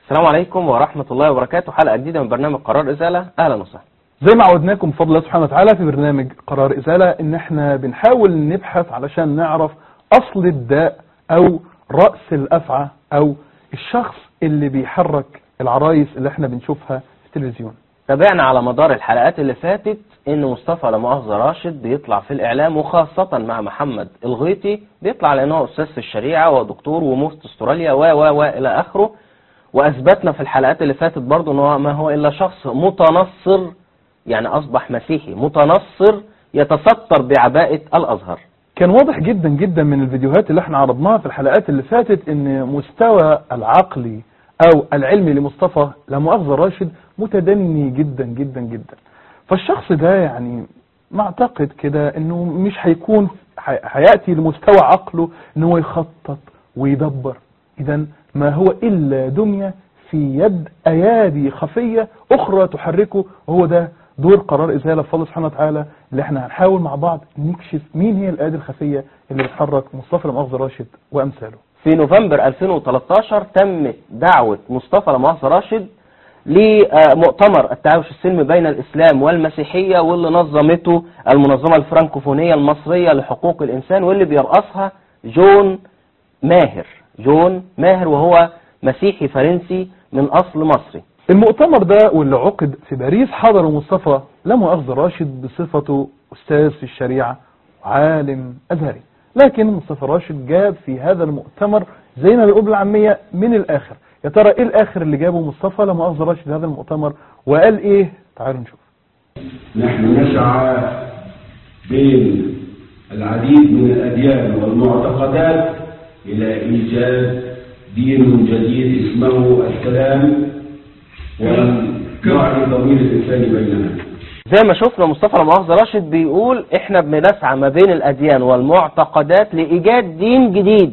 السلام عليكم ورحمة الله وبركاته حلقة جديدة من برنامج قرار إزالة أهلا وسهلا زي ما عودناكم بفضل الله سبحانه وتعالى في برنامج قرار إزالة إن احنا بنحاول نبحث علشان نعرف أصل الداء أو رأس الأفعى أو الشخص اللي بيحرك العرايس اللي احنا بنشوفها في التلفزيون تابعنا على مدار الحلقات اللي فاتت ان مصطفى لا مؤاخذة راشد بيطلع في الاعلام وخاصة مع محمد الغيطي بيطلع لانه استاذ في الشريعة ودكتور ومفتي استراليا و و و الى اخره واثبتنا في الحلقات اللي فاتت برضه ان هو ما هو الا شخص متنصر يعني اصبح مسيحي متنصر يتستر بعباءة الازهر كان واضح جدا جدا من الفيديوهات اللي احنا عرضناها في الحلقات اللي فاتت ان مستوى العقلي او العلمي لمصطفى لا مؤاخذة راشد متدني جدا جدا جدا فالشخص ده يعني نعتقد كده انه مش هيكون هي- هيأتي لمستوى عقله ان هو يخطط ويدبر اذا ما هو الا دمية في يد ايادي خفية اخرى تحركه وهو ده دور قرار ازالة بفضل سبحانه وتعالى اللي احنا هنحاول مع بعض نكشف مين هي الايادي الخفية اللي بتحرك مصطفى لا مؤاخذة راشد وامثاله في نوفمبر 2013 تم دعوة مصطفى لا مؤاخذة راشد لمؤتمر التعايش السلمي بين الإسلام والمسيحية واللي نظمته المنظمة الفرنكوفونية المصرية لحقوق الإنسان واللي بيرأسها جون ماهر جون ماهر وهو مسيحي فرنسي من أصل مصري المؤتمر ده واللي عقد في باريس حضره مصطفى لا مؤاخذة راشد بصفته أستاذ في الشريعة وعالم أزهري لكن مصطفى راشد جاب في هذا المؤتمر زي ما بيقول بالعامية من الآخر يا ترى إيه الآخر اللي جابه مصطفى لا مؤاخذة راشد هذا المؤتمر وقال إيه تعالوا نشوف نحن نسعى بين العديد من الأديان والمعتقدات إلى إيجاد دين جديد اسمه السلام ونوعي ضمير الإنسان بيننا زي ما شفنا مصطفى لا مؤاخذة راشد بيقول احنا بنسعى ما بين الأديان والمعتقدات لإيجاد دين جديد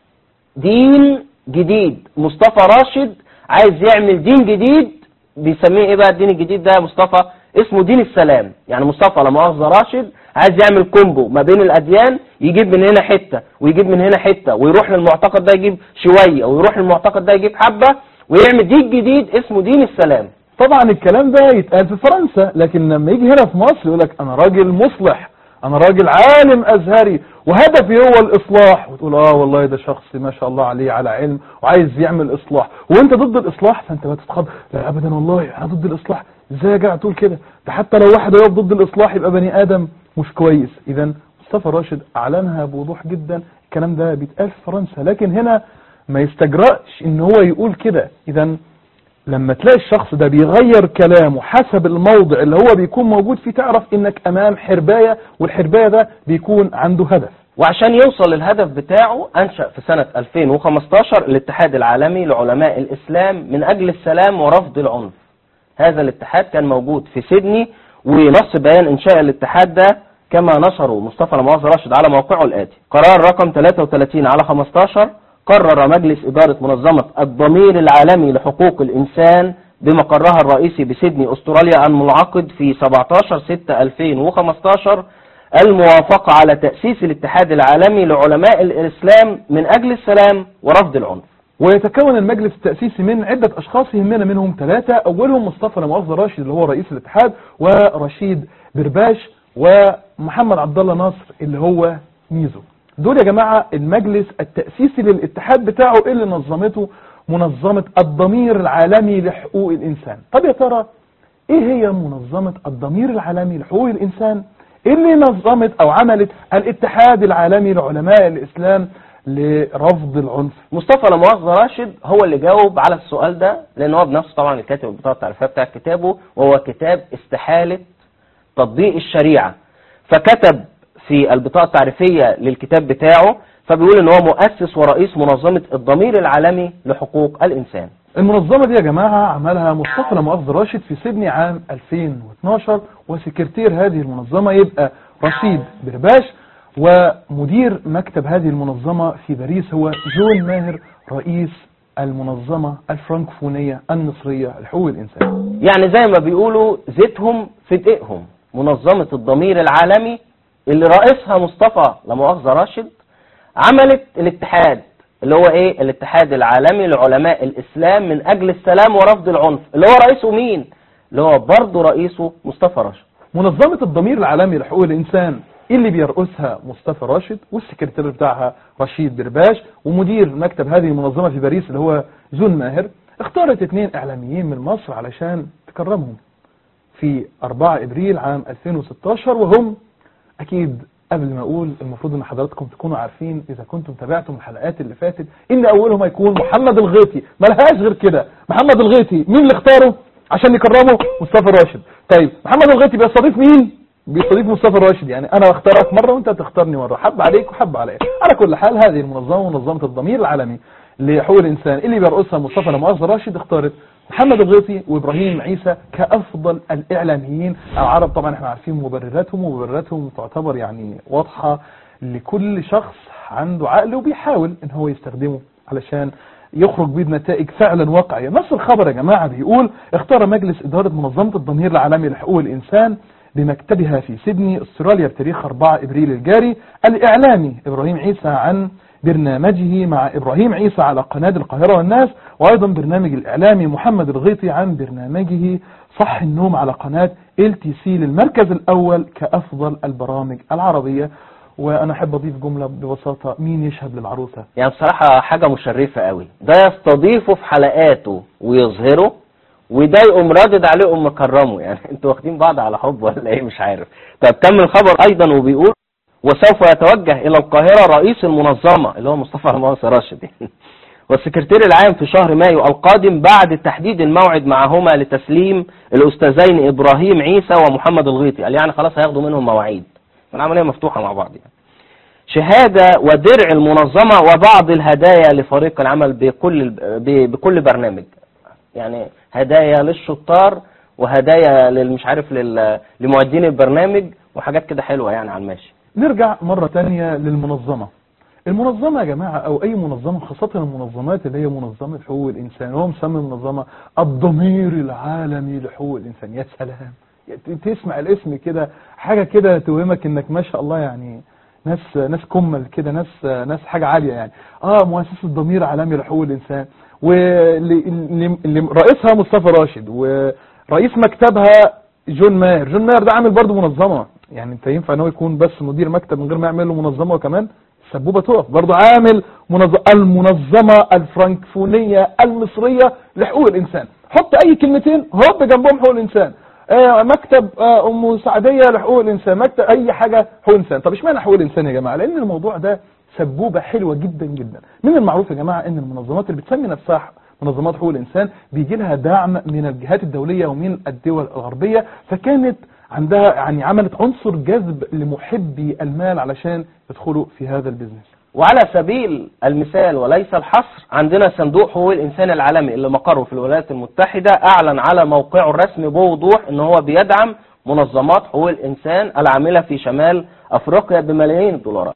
دين جديد مصطفى راشد عايز يعمل دين جديد بيسميه ايه بقى الدين الجديد ده يا مصطفى اسمه دين السلام يعني مصطفى لا مؤاخذة راشد عايز يعمل كومبو ما بين الأديان يجيب من هنا حتة ويجيب من هنا حتة ويروح للمعتقد ده يجيب شوية ويروح للمعتقد ده يجيب حبة ويعمل دين جديد اسمه دين السلام طبعا الكلام ده يتقال في فرنسا لكن لما يجي هنا في مصر يقول لك انا راجل مصلح انا راجل عالم ازهري وهدفي هو الاصلاح وتقول اه والله ده شخص ما شاء الله عليه على علم وعايز يعمل اصلاح وانت ضد الاصلاح فانت بتتخض لا ابدا والله انا ضد الاصلاح ازاي يا جماعه تقول كده ده حتى لو واحد يقف ضد الاصلاح يبقى بني ادم مش كويس اذا مصطفى راشد اعلنها بوضوح جدا الكلام ده بيتقال في فرنسا لكن هنا ما يستجرأش ان هو يقول كده اذا لما تلاقي الشخص ده بيغير كلامه حسب الموضع اللي هو بيكون موجود فيه تعرف انك امام حرباية والحرباية ده بيكون عنده هدف وعشان يوصل للهدف بتاعه أنشأ في سنة 2015 الاتحاد العالمي لعلماء الإسلام من أجل السلام ورفض العنف هذا الاتحاد كان موجود في سيدني ونص بيان إنشاء الاتحاد ده كما نشره مصطفى المؤاخذة راشد على موقعه الآتي قرار رقم 33 على 15 قرر مجلس إدارة منظمة الضمير العالمي لحقوق الإنسان بمقرها الرئيسي بسيدني أستراليا أن منعقد في 17/6/2015 الموافقة على تأسيس الاتحاد العالمي لعلماء الإسلام من أجل السلام ورفض العنف ويتكون المجلس التأسيسي من عدة أشخاص يهمنا منهم ثلاثة أولهم مصطفى لمؤاخذة راشد اللي هو رئيس الاتحاد ورشيد برباش ومحمد عبد الله ناصر اللي هو ميزو دول يا جماعة المجلس التأسيسي للاتحاد بتاعه اللي نظمته منظمة الضمير العالمي لحقوق الإنسان طب يا ترى إيه هي منظمة الضمير العالمي لحقوق الإنسان اللي نظمت أو عملت الاتحاد العالمي لعلماء الإسلام لرفض العنف مصطفى لا مؤاخذة راشد هو اللي جاوب على السؤال ده لأن هو بنفسه طبعا اللي كاتب البطاقة التعريفية بتاع كتابه وهو كتاب استحالة تطبيق الشريعة فكتب في البطاقة التعريفية للكتاب بتاعه فبيقول ان هو مؤسس ورئيس منظمة الضمير العالمي لحقوق الإنسان المنظمة دي يا جماعة عملها مصطفى لا مؤاخذة راشد في سيدني عام 2012 وسكرتير هذه المنظمة يبقى رشيد برباش ومدير مكتب هذه المنظمة في باريس هو جون ماهر رئيس المنظمة الفرنكفونية المصرية لحقوق الإنسان يعني زي ما بيقولوا زيتهم في دقيقهم منظمة الضمير العالمي اللي رئيسها مصطفى لا مؤاخذة راشد عملت الاتحاد اللي هو ايه الاتحاد العالمي لعلماء الاسلام من اجل السلام ورفض العنف اللي هو رئيسه مين اللي هو برضه رئيسه مصطفى راشد منظمة الضمير العالمي لحقوق الإنسان اللي بيرأسها مصطفى راشد والسكرتير بتاعها رشيد برباش ومدير مكتب هذه المنظمة في باريس اللي هو جون ماهر اختارت اثنين إعلاميين من مصر علشان تكرمهم في 4 إبريل عام 2016 وهم أكيد قبل ما أقول المفروض إن حضراتكم تكونوا عارفين إذا كنتم تابعتم الحلقات اللي فاتت إن أولهم هيكون محمد الغيطي ملهاش غير كده محمد الغيطي مين اللي اختاره عشان يكرمه مصطفى راشد طيب محمد الغيطي بيستضيف مين بيستضيف مصطفى راشد يعني انا اختارك مره وانت تختارني مره حب عليك وحب عليا على كل حال هذه المنظمه منظمه الضمير العالمي لحقوق الانسان اللي بيرأسها مصطفى لمؤاخذه راشد اختارت محمد الغيطي وابراهيم عيسى كافضل الاعلاميين العرب طبعا احنا عارفين مبرراتهم ومبرراتهم تعتبر يعني واضحه لكل شخص عنده عقل وبيحاول ان هو يستخدمه علشان يخرج بيه بنتائج فعلا واقعية نفس الخبر يا جماعة بيقول اختار مجلس إدارة منظمة الضمير العالمي لحقوق الإنسان بمكتبها في سيدني استراليا بتاريخ 4 إبريل الجاري الإعلامي إبراهيم عيسى عن برنامجه مع إبراهيم عيسى على قناة القاهرة والناس وأيضا برنامج الإعلامي محمد الغيطي عن برنامجه صح النوم على قناة LTC للمركز الأول كأفضل البرامج العربية وأنا أحب أضيف جملة ببساطة مين يشهد للعروسة يعني بصراحة حاجة مشرفة قوي ده يستضيفه في حلقاته ويظهره وده يقوم رادد عليه يقوم مكرمه يعني انتوا واخدين بعض على حب ولا ايه مش عارف طب كمل الخبر ايضا وبيقول وسوف يتوجه الى القاهرة رئيس المنظمة اللي هو مصطفى رمضان راشد والسكرتير العام في شهر مايو القادم بعد تحديد الموعد معهما لتسليم الاستاذين ابراهيم عيسى ومحمد الغيطي قال يعني خلاص هياخدوا منهم مواعيد العملية مفتوحة مع بعض يعني شهادة ودرع المنظمة وبعض الهدايا لفريق العمل بكل بكل برنامج يعني هدايا للشطار وهدايا للمش عارف لل- لمعدين البرنامج وحاجات كده حلوة يعني على الماشي نرجع مرة تانية للمنظمة المنظمة يا جماعة أو أي منظمة خاصة المنظمات اللي هي منظمة حقوق الإنسان هو مسمي المنظمة الضمير العالمي لحقوق الإنسان يا سلام ت- تسمع الاسم كده حاجة كده توهمك إنك ما شاء الله يعني ناس ناس كمل كده ناس ناس حاجة عالية يعني اه مؤسسة ضمير عالمي لحقوق الإنسان ورئيسها مصطفى راشد ورئيس مكتبها جون ماهر جون ماهر ده عامل برضه منظمة يعني انت ينفع ان هو يكون بس مدير مكتب من غير ما يعمل له منظمة وكمان السبوبة تقف برضه عامل منظ- المنظمة الفرنكفونية المصرية لحقوق الإنسان حط أي كلمتين هوب جنبهم حقوق الإنسان آه، مكتب آه، ام سعديه لحقوق الانسان مكتب اي حاجه حقوق الانسان طب اشمعنى حقوق الانسان يا جماعه لان الموضوع ده سبوبه حلوه جدا جدا من المعروف يا جماعه ان المنظمات اللي بتسمي نفسها ح- منظمات حقوق الانسان بيجي لها دعم من الجهات الدوليه ومن الدول الغربيه فكانت عندها يعني عملت عنصر جذب لمحبي المال علشان يدخلوا في هذا البيزنس وعلى سبيل المثال وليس الحصر عندنا صندوق حقوق الإنسان العالمي اللي مقره في الولايات المتحدة أعلن على موقعه الرسمي بوضوح أنه هو بيدعم منظمات حقوق الإنسان العاملة في شمال أفريقيا بملايين الدولارات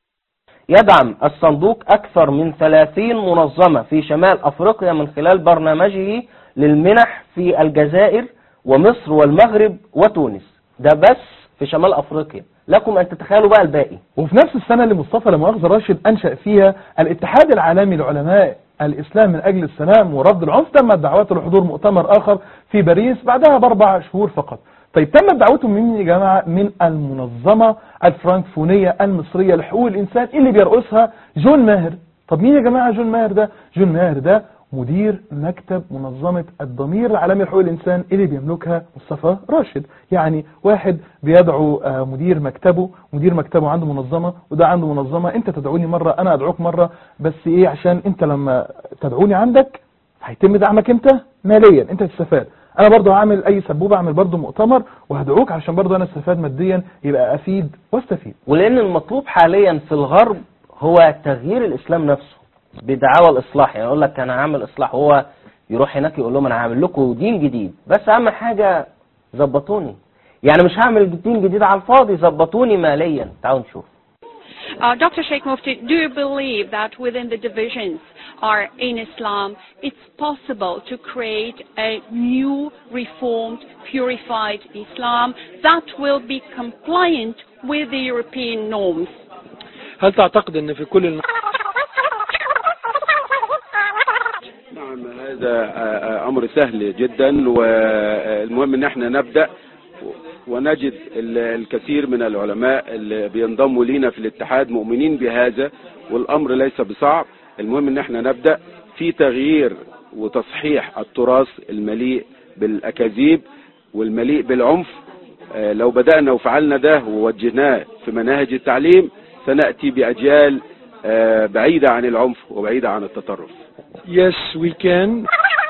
يدعم الصندوق أكثر من 30 منظمة في شمال أفريقيا من خلال برنامجه للمنح في الجزائر ومصر والمغرب وتونس ده بس في شمال أفريقيا لكم أن تتخيلوا بقى الباقي وفي نفس السنة اللي مصطفى لمؤاخذة راشد أنشأ فيها الاتحاد العالمي لعلماء الإسلام من أجل السلام ورفض العنف تمت دعوته لحضور مؤتمر آخر في باريس بعدها بأربع شهور فقط طيب تمت دعوته من مين يا جماعة من المنظمة الفرنكفونية المصرية لحقوق الإنسان اللي بيرأسها جون ماهر طب مين يا جماعة جون ماهر ده جون ماهر ده مدير مكتب منظمة الضمير العالمي لحقوق الإنسان اللي بيملكها مصطفى راشد يعني واحد بيدعو آه، مدير مكتبه مدير مكتبه عنده منظمة وده عنده منظمة انت تدعوني مرة انا ادعوك مرة بس ايه عشان انت لما تدعوني عندك هيتم دعمك انت ماليا انت تستفاد انا برضو هعمل اي سبوبة اعمل برضو مؤتمر وهدعوك عشان برضو انا استفاد ماديا يبقى افيد واستفيد ولأن المطلوب حاليا في الغرب هو تغيير الإسلام نفسه بدعاوى الإصلاح يعني يقول لك أنا هعمل إصلاح هو يروح هناك يقول لهم أنا هعمل لكم دين جديد بس أهم حاجة ظبطوني يعني مش هعمل دين جديد على الفاضي ظبطوني ماليا تعالوا نشوف Uh, Dr. Sheikh Mufti, do you believe that within the divisions are in Islam, it's possible to create a new, reformed, purified Islam that will be compliant with the European norms? هل تعتقد ان في كل الن- نعم هذا آه، امر سهل جدا والمهم ان احنا نبدا ونجد ال- الكثير من العلماء اللي بينضموا لينا في الاتحاد مؤمنين بهذا والامر ليس بصعب المهم ان احنا نبدا في تغيير وتصحيح التراث المليء بالاكاذيب والمليء بالعنف آه، لو بدانا وفعلنا ده ووجهناه في مناهج التعليم سناتي باجيال آه، بعيده عن العنف وبعيده عن التطرف Yes, we can.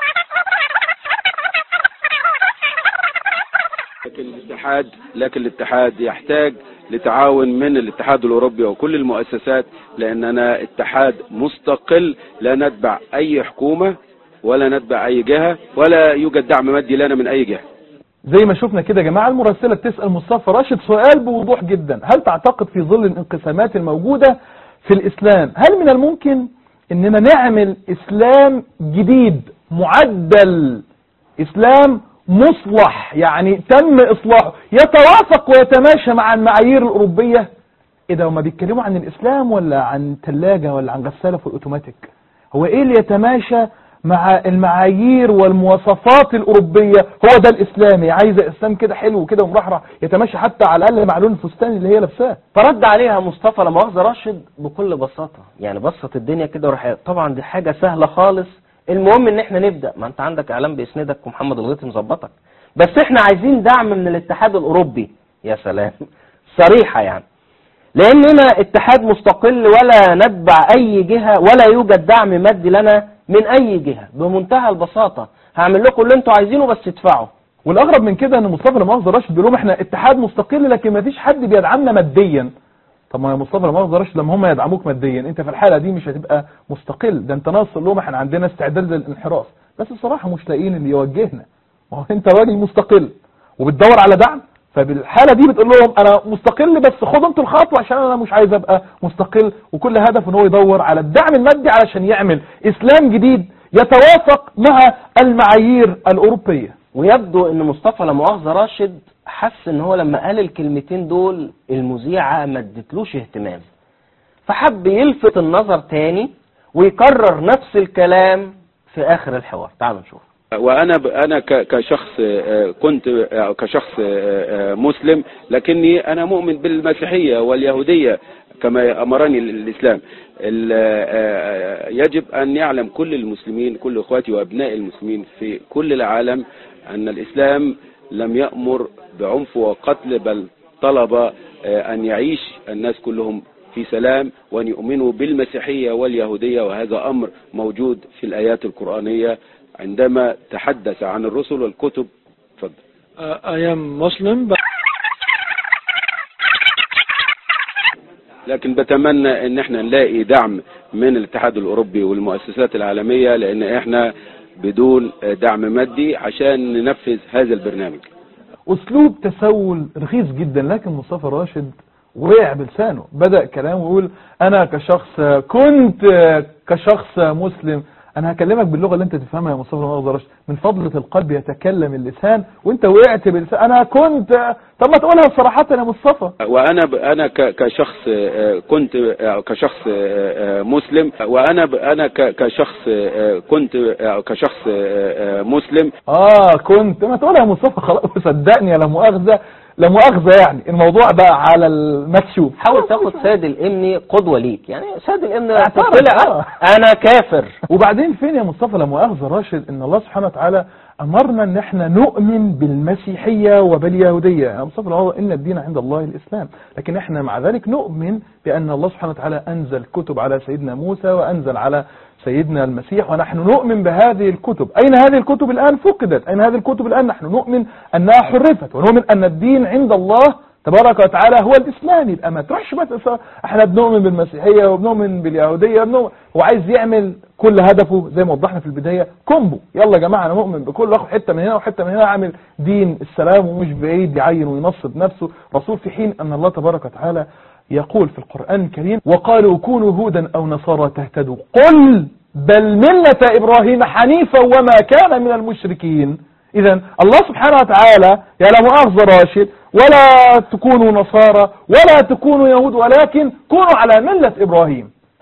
لكن الاتحاد لكن الاتحاد يحتاج لتعاون من الاتحاد الاوروبي وكل المؤسسات لاننا اتحاد مستقل لا نتبع اي حكومه ولا نتبع اي جهه ولا يوجد دعم مادي لنا من اي جهه زي ما شفنا كده يا جماعة المراسلة بتسأل مصطفى راشد سؤال بوضوح جدا هل تعتقد في ظل الانقسامات الموجودة في الإسلام هل من الممكن اننا نعمل إسلام جديد معدل إسلام مصلح يعني تم إصلاحه يتوافق ويتماشى مع المعايير الأوروبية ايه ده هما بيتكلموا عن الإسلام ولا عن ثلاجة ولا عن غسالة في الأوتوماتيك هو ايه اللي يتماشى مع المعايير والمواصفات الأوروبية هو ده الإسلامي عايزة إسلام كده حلو كده ومرحرح يتماشى حتى على الأقل مع لون الفستان اللي هي لابساه فرد عليها مصطفى لما مؤاخذة راشد بكل بساطة يعني بسط الدنيا كده وراح طبعا دي حاجة سهلة خالص المهم ان احنا نبدأ ما انت عندك اعلام بيسندك ومحمد الغيطي مظبطك بس احنا عايزين دعم من الاتحاد الاوروبي يا سلام صريحة يعني لاننا اتحاد مستقل ولا نتبع اي جهة ولا يوجد دعم مادي لنا من اي جهة بمنتهى البساطة هعمل لكم اللي انتوا عايزينه بس ادفعوا والأغرب من كده ان مصطفى لمؤاخذة راشد بيقول لهم احنا اتحاد مستقل لكن ما فيش حد بيدعمنا ماديا طب ما يا مصطفى لمؤاخذة راشد لما هم يدعموك ماديا انت في الحالة دي مش هتبقى مستقل ده انت ناقص تقول لهم احنا عندنا استعداد للانحراف بس الصراحة مش لاقيين اللي يوجهنا ما هو انت راجل مستقل وبتدور على دعم فبالحالة دي بتقول لهم انا مستقل بس خدوا انتوا الخطوة عشان انا مش عايز ابقى مستقل وكل هدف ان هو يدور على الدعم المادي علشان يعمل اسلام جديد يتوافق مع المعايير الاوروبية ويبدو ان مصطفى لا مؤاخذة راشد حس ان هو لما قال الكلمتين دول المذيعة ما ادتلوش اهتمام فحب يلفت النظر تاني ويكرر نفس الكلام في اخر الحوار تعالوا نشوف وانا ب... انا ك... كشخص آه، كنت آه، كشخص آه، آه، مسلم لكني انا مؤمن بالمسيحيه واليهوديه كما امرني الاسلام ال- آه، آه، يجب ان يعلم كل المسلمين كل اخواتي وابناء المسلمين في كل العالم ان الاسلام لم يامر بعنف وقتل بل طلب آه، ان يعيش الناس كلهم في سلام وأن يؤمنوا بالمسيحية واليهودية وهذا أمر موجود في الآيات القرآنية عندما تحدث عن الرسل والكتب تفضل Uh, I am Muslim, but لكن بتمنى ان احنا نلاقي دعم من الاتحاد الاوروبي والمؤسسات العالمية لان احنا بدون دعم مادي عشان ننفذ هذا البرنامج اسلوب تسول رخيص جدا لكن مصطفى راشد وقع بلسانه بدأ كلامه يقول انا كشخص كنت كشخص مسلم انا هكلمك باللغة اللي انت تفهمها يا مصطفى مؤاخذة راشد من فضلة القلب يتكلم اللسان وانت وقعت بلسان انا كنت طب ما تقولها صراحة يا مصطفى وانا ب... انا ك... كشخص آه، كنت آه، كشخص آه، آه، مسلم وانا ب... انا ك... كشخص آه، كنت آه، كشخص آه، آه، مسلم اه كنت ما تقولها يا مصطفى خلاص صدقني يا لا مؤاخذة لا مؤاخذة يعني الموضوع بقى على المكشوف حاول تاخد سيد الامني قدوة ليك يعني سيد الامني اعترف، طلع آه. انا كافر وبعدين فين يا مصطفى لا مؤاخذة راشد ان الله سبحانه وتعالى امرنا ان احنا نؤمن بالمسيحية وباليهودية يا مصطفى لا مؤاخذة ان الدين عند الله الاسلام لكن احنا مع ذلك نؤمن بان الله سبحانه وتعالى انزل كتب على سيدنا موسى وانزل على سيدنا المسيح ونحن نؤمن بهذه الكتب أين هذه الكتب الآن فقدت أين هذه الكتب الآن نحن نؤمن أنها حرفت ونؤمن أن الدين عند الله تبارك وتعالى هو الإسلام يبقى ما تروحش بس احنا بنؤمن بالمسيحية وبنؤمن باليهودية وبنؤمن هو عايز يعمل كل هدفه زي ما وضحنا في البداية كومبو يلا يا جماعة أنا مؤمن بكل واخد حتة من هنا وحتة من هنا أعمل دين السلام ومش بعيد يعين وينصب نفسه رسول في حين أن الله تبارك وتعالى يقول في القرآن الكريم وقالوا كونوا هودا أو نصارى تهتدوا قل بل ملة إبراهيم حنيفا وما كان من المشركين إذا الله سبحانه وتعالى يا لا مؤاخذة راشد ولا تكونوا نصارى ولا تكونوا يهود ولكن كونوا على ملة إبراهيم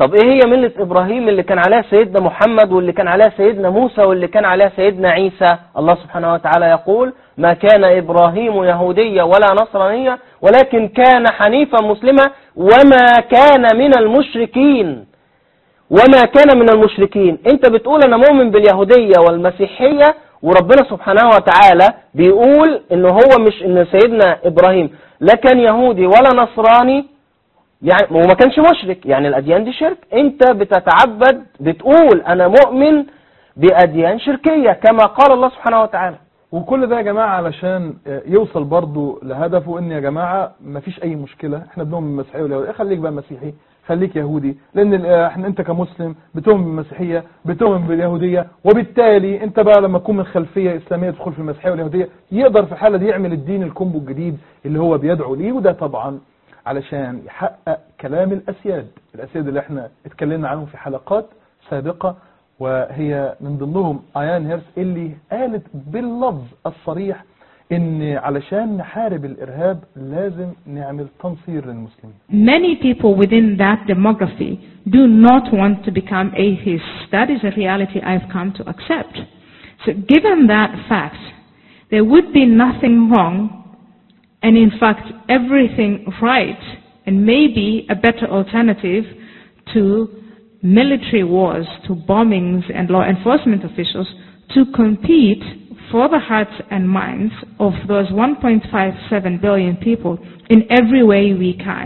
طب ايه هي ملة ابراهيم اللي كان عليها سيدنا محمد واللي كان عليها سيدنا موسى واللي كان عليها سيدنا عيسى الله سبحانه وتعالى يقول ما كان ابراهيم يهوديا ولا نصرانيا ولكن كان حنيفا مسلما وما كان من المشركين وما كان من المشركين انت بتقول انا مؤمن باليهودية والمسيحية وربنا سبحانه وتعالى بيقول ان هو مش ان سيدنا ابراهيم لا كان يهودي ولا نصراني يعني هو ما كانش مشرك يعني الاديان دي شرك انت بتتعبد بتقول انا مؤمن باديان شركية كما قال الله سبحانه وتعالى وكل ده يا جماعة علشان يوصل برضو لهدفه ان يا جماعة مفيش اي مشكلة احنا بنؤمن بالمسيحية واليهودية خليك بقى مسيحي خليك يهودي لان ال- احنا انت كمسلم بتؤمن بالمسيحية بتؤمن باليهودية وبالتالي انت بقى لما تكون من خلفية اسلامية تدخل في المسيحية واليهودية يقدر في الحالة دي يعمل الدين الكومبو الجديد اللي هو بيدعو ليه وده طبعا علشان يحقق كلام الاسياد الاسياد اللي احنا اتكلمنا عنهم في حلقات سابقة وهي من ضمنهم ايان هيرس اللي قالت باللفظ الصريح ان علشان نحارب الارهاب لازم نعمل تنصير للمسلمين Many people within that demography do not want to become atheists. That is a reality I've come to accept. So given that fact, there would be nothing wrong and in fact everything right and maybe a better alternative to military wars, to bombings and law enforcement officials to compete for the hearts and minds of those 1.57 billion people in every way we can.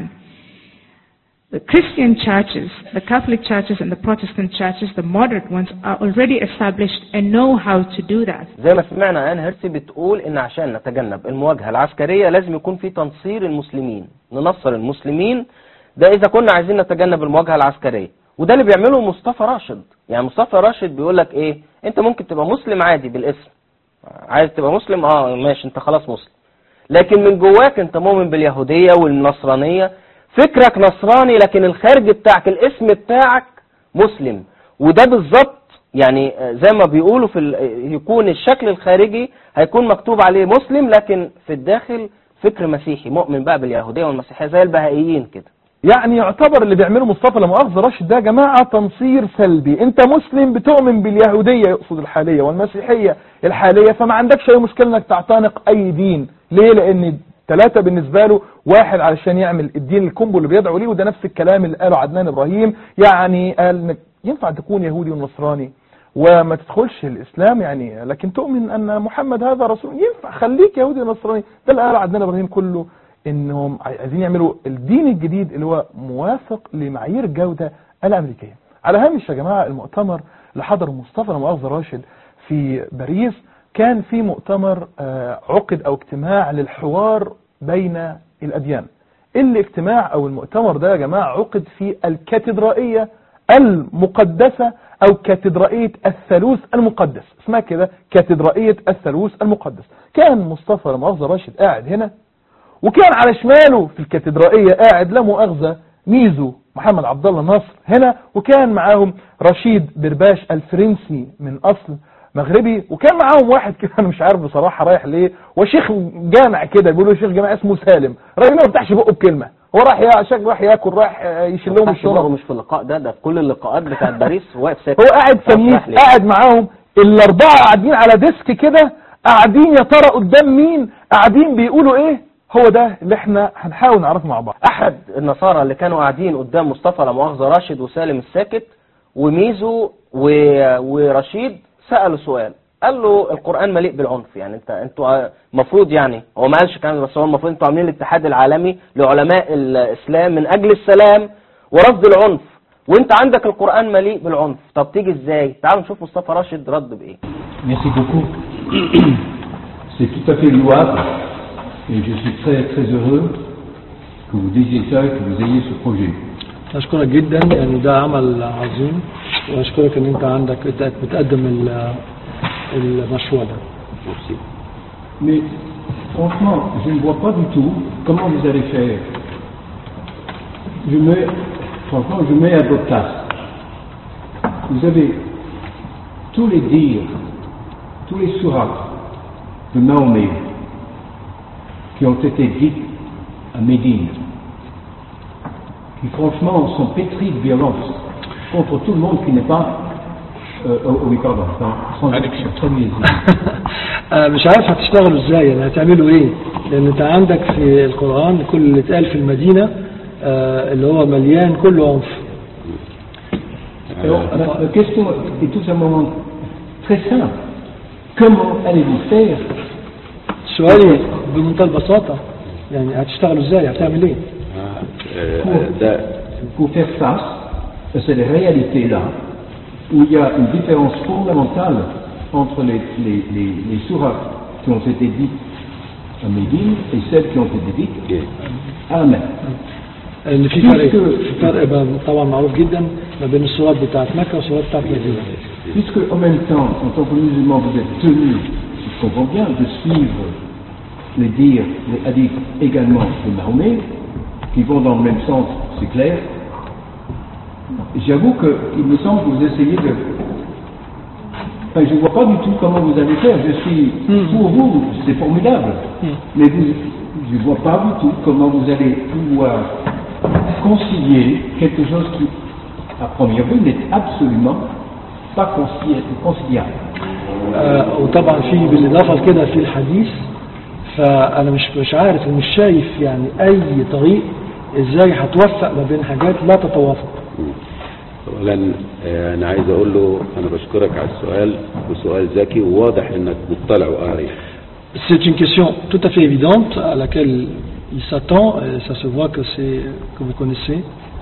The Christian churches, the Catholic churches and the Protestant churches, the moderate ones, are already established and know how to do that. زي ما سمعنا ان هيرسي بتقول ان عشان نتجنب المواجهة العسكرية لازم يكون في تنصير المسلمين ننصر المسلمين ده اذا كنا عايزين نتجنب المواجهة العسكرية وده اللي بيعمله مصطفى راشد يعني مصطفى راشد بيقول لك ايه انت ممكن تبقى مسلم عادي بالاسم عايز تبقى مسلم اه ماشي انت خلاص مسلم لكن من جواك انت مؤمن باليهودية والنصرانية فكرك نصراني لكن الخارج بتاعك الاسم بتاعك مسلم وده بالظبط يعني زي ما بيقولوا في ال- يكون الشكل الخارجي هيكون مكتوب عليه مسلم لكن في الداخل فكر مسيحي مؤمن بقى باليهودية والمسيحية زي البهائيين كده يعني يعتبر اللي بيعمله مصطفى لا مؤاخذة راشد ده يا جماعة تنصير سلبي انت مسلم بتؤمن باليهودية يقصد الحالية والمسيحية الحالية فما عندكش اي مشكلة انك تعتنق اي دين ليه لان ثلاثة بالنسبة له واحد علشان يعمل الدين الكومبو اللي بيدعو ليه وده نفس الكلام اللي قاله عدنان ابراهيم يعني قال انك ينفع تكون يهودي ونصراني وما تدخلش الاسلام يعني لكن تؤمن ان محمد هذا رسول ينفع خليك يهودي ونصراني ده اللي قاله عدنان ابراهيم كله انهم عايزين يعملوا الدين الجديد اللي هو موافق لمعايير الجودة الامريكية على هامش يا جماعة المؤتمر اللي حضره مصطفى لا مؤاخذة راشد في باريس كان في مؤتمر آه، عقد او اجتماع للحوار بين الاديان الاجتماع او المؤتمر ده يا جماعة عقد في الكاتدرائية المقدسة او كاتدرائية الثالوث المقدس اسمها كده كاتدرائية الثالوث المقدس كان مصطفى لا مؤاخذة راشد قاعد هنا وكان على شماله في الكاتدرائية قاعد لا مؤاخذة ميزو محمد عبد الله ناصر هنا وكان معاهم رشيد برباش الفرنسي من اصل مغربي وكان معاهم واحد كده انا مش عارف بصراحة رايح ليه وشيخ جامع كده بيقولوا شيخ جامع اسمه سالم الراجل ما بيفتحش بقه بكلمة هو راح يا شيخ راح ياكل راح يشيل لهم فتحش بقه الشنط مش في اللقاء ده ده في كل اللقاءات بتاعت باريس واقف ساكت هو قاعد اشرح سميه لي. قاعد معاهم الاربعه قاعدين على ديسك كده قاعدين يا ترى قدام مين قاعدين بيقولوا ايه هو ده اللي احنا هنحاول نعرفه مع بعض احد النصارى اللي كانوا قاعدين قدام مصطفى لا مؤاخذه راشد وسالم الساكت وميزو و... ورشيد سالوا سؤال قال له القران مليء بالعنف يعني انت انتوا المفروض يعني هو ما قالش كلام بس هو المفروض انتوا عاملين الاتحاد العالمي لعلماء الاسلام من اجل السلام ورفض العنف وانت عندك القران مليء بالعنف طب تيجي ازاي تعالوا نشوف مصطفى راشد رد بايه Merci beaucoup. C'est tout à fait louable et je suis très très heureux que vous disiez ça et que vous ayez ce projet. أشكرك جدا يعني ده عمل عظيم وأشكرك إن أنت عندك بت- بتقدم ال- المشروع ده Mais franchement, je ne vois pas du tout comment vous allez faire. Je mets, franchement, je mets à votre place. Vous avez tous les dires, tous les sourates de Mahomet qui ont été dites à Médine, qui franchement sont pétris de violence. contre tout le monde qui n'est pas euh, oh, oui pardon sans, sans traduisez. آه، مش عارف هتشتغلوا ازاي يعني هتعملوا ايه لان انت عندك في القرآن كل اللي اتقال في المدينة آه، اللي هو مليان كله عنف Alors, la, la question est tout simplement très simple. Comment allez-vous faire سؤالي بمنتهى البساطة يعني هتشتغلوا ازاي هتعمل ايه آه، ده pour faire face à cette réalité-là, où il y a une différence fondamentale entre les, les, les, les sourates qui ont été dites à Médine et celles qui ont été dites à la Mecque. اللي في فرق في فرق بقى طبعا معروف جدا ما بين الصورات بتاعت مكة والصورات بتاعت مدينة Puisque en même temps, en tant que musulman, vous êtes tenu, si je comprends bien, de suivre les dires, les hadiths également de Mahomet, qui vont dans le même sens, c'est clair. J'avoue qu'il me semble que vous essayez de... Enfin, je ne vois pas du tout comment vous allez faire. Je suis pour vous, c'est formidable. Mais vous, je ne vois pas du tout comment vous allez pouvoir concilier quelque chose qui, à première vue, n'est absolument pas concili- conciliable. آه، وطبعا في بالاضافه لكده في الحديث فانا مش مش عارف ومش شايف يعني اي طريق ازاي هتوفق ما بين حاجات لا تتوافق اولا آه، انا عايز اقول له انا بشكرك على السؤال وسؤال ذكي وواضح انك مطلع وقاري C'est une question tout à fait évidente à laquelle il s'attend, et ça se voit que c'est que vous connaissez.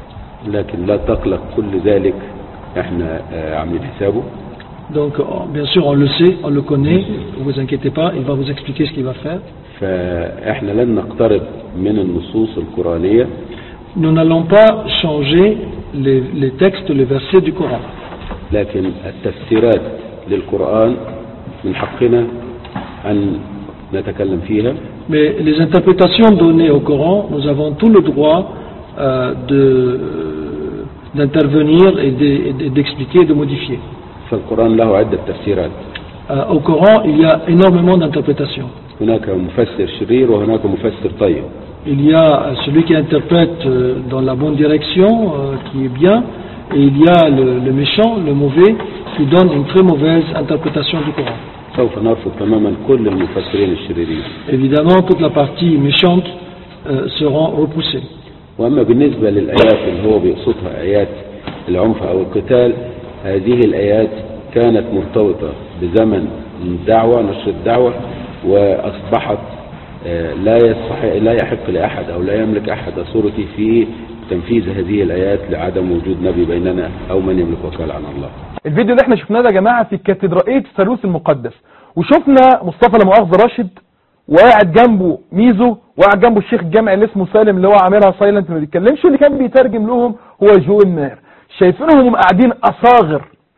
لكن لا تقلق كل ذلك احنا آه، عاملين حسابه Donc oh, bien sûr on le sait, on le connaît, ne vous inquiétez pas, il va vous expliquer ce qu'il va faire. فاحنا لن نقترب من النصوص القرآنية Nous n'allons pas changer les, les textes, les versets du Coran. لكن التفسيرات للقرآن من حقنا أن نتكلم فيها Mais les interprétations données au Coran, nous avons tout le droit euh, de- d'intervenir et de- et de- d'expliquer et de modifier. فالقرآن له عدة تفسيرات Euh, au Coran, il y a énormément d'interprétations. هناك مفسر شرير وهناك مفسر طيب Il y a euh, celui qui interprète euh, dans la bonne direction, euh, qui est bien, et il y a le, le méchant, le mauvais, qui donne une très mauvaise interprétation du Coran. سوف نرفض تماما كل المفسرين الشريرين Évidemment, toute la partie méchante euh, seront repoussées. وأما بالنسبة للآيات اللي هو بيقصدها آيات العنف أو القتال هذه الآيات كانت مرتبطة بزمن الدعوة نشر الدعوة وأصبحت آه، لا يصح لا يحق لأحد أو لا يملك أحد أصورتي في تنفيذ هذه الآيات لعدم وجود نبي بيننا أو من يملك وكالة عن الله الفيديو اللي احنا شفناه ده يا جماعه في كاتدرائيه الثالوث المقدس وشفنا مصطفى لا مؤاخذه راشد وقاعد جنبه ميزو وقاعد جنبه الشيخ الجامعي اللي اسمه سالم اللي هو عاملها سايلنت ما بيتكلمش واللي كان بيترجم لهم هو جويل ماهر شايفينهم هم قاعدين اصاغر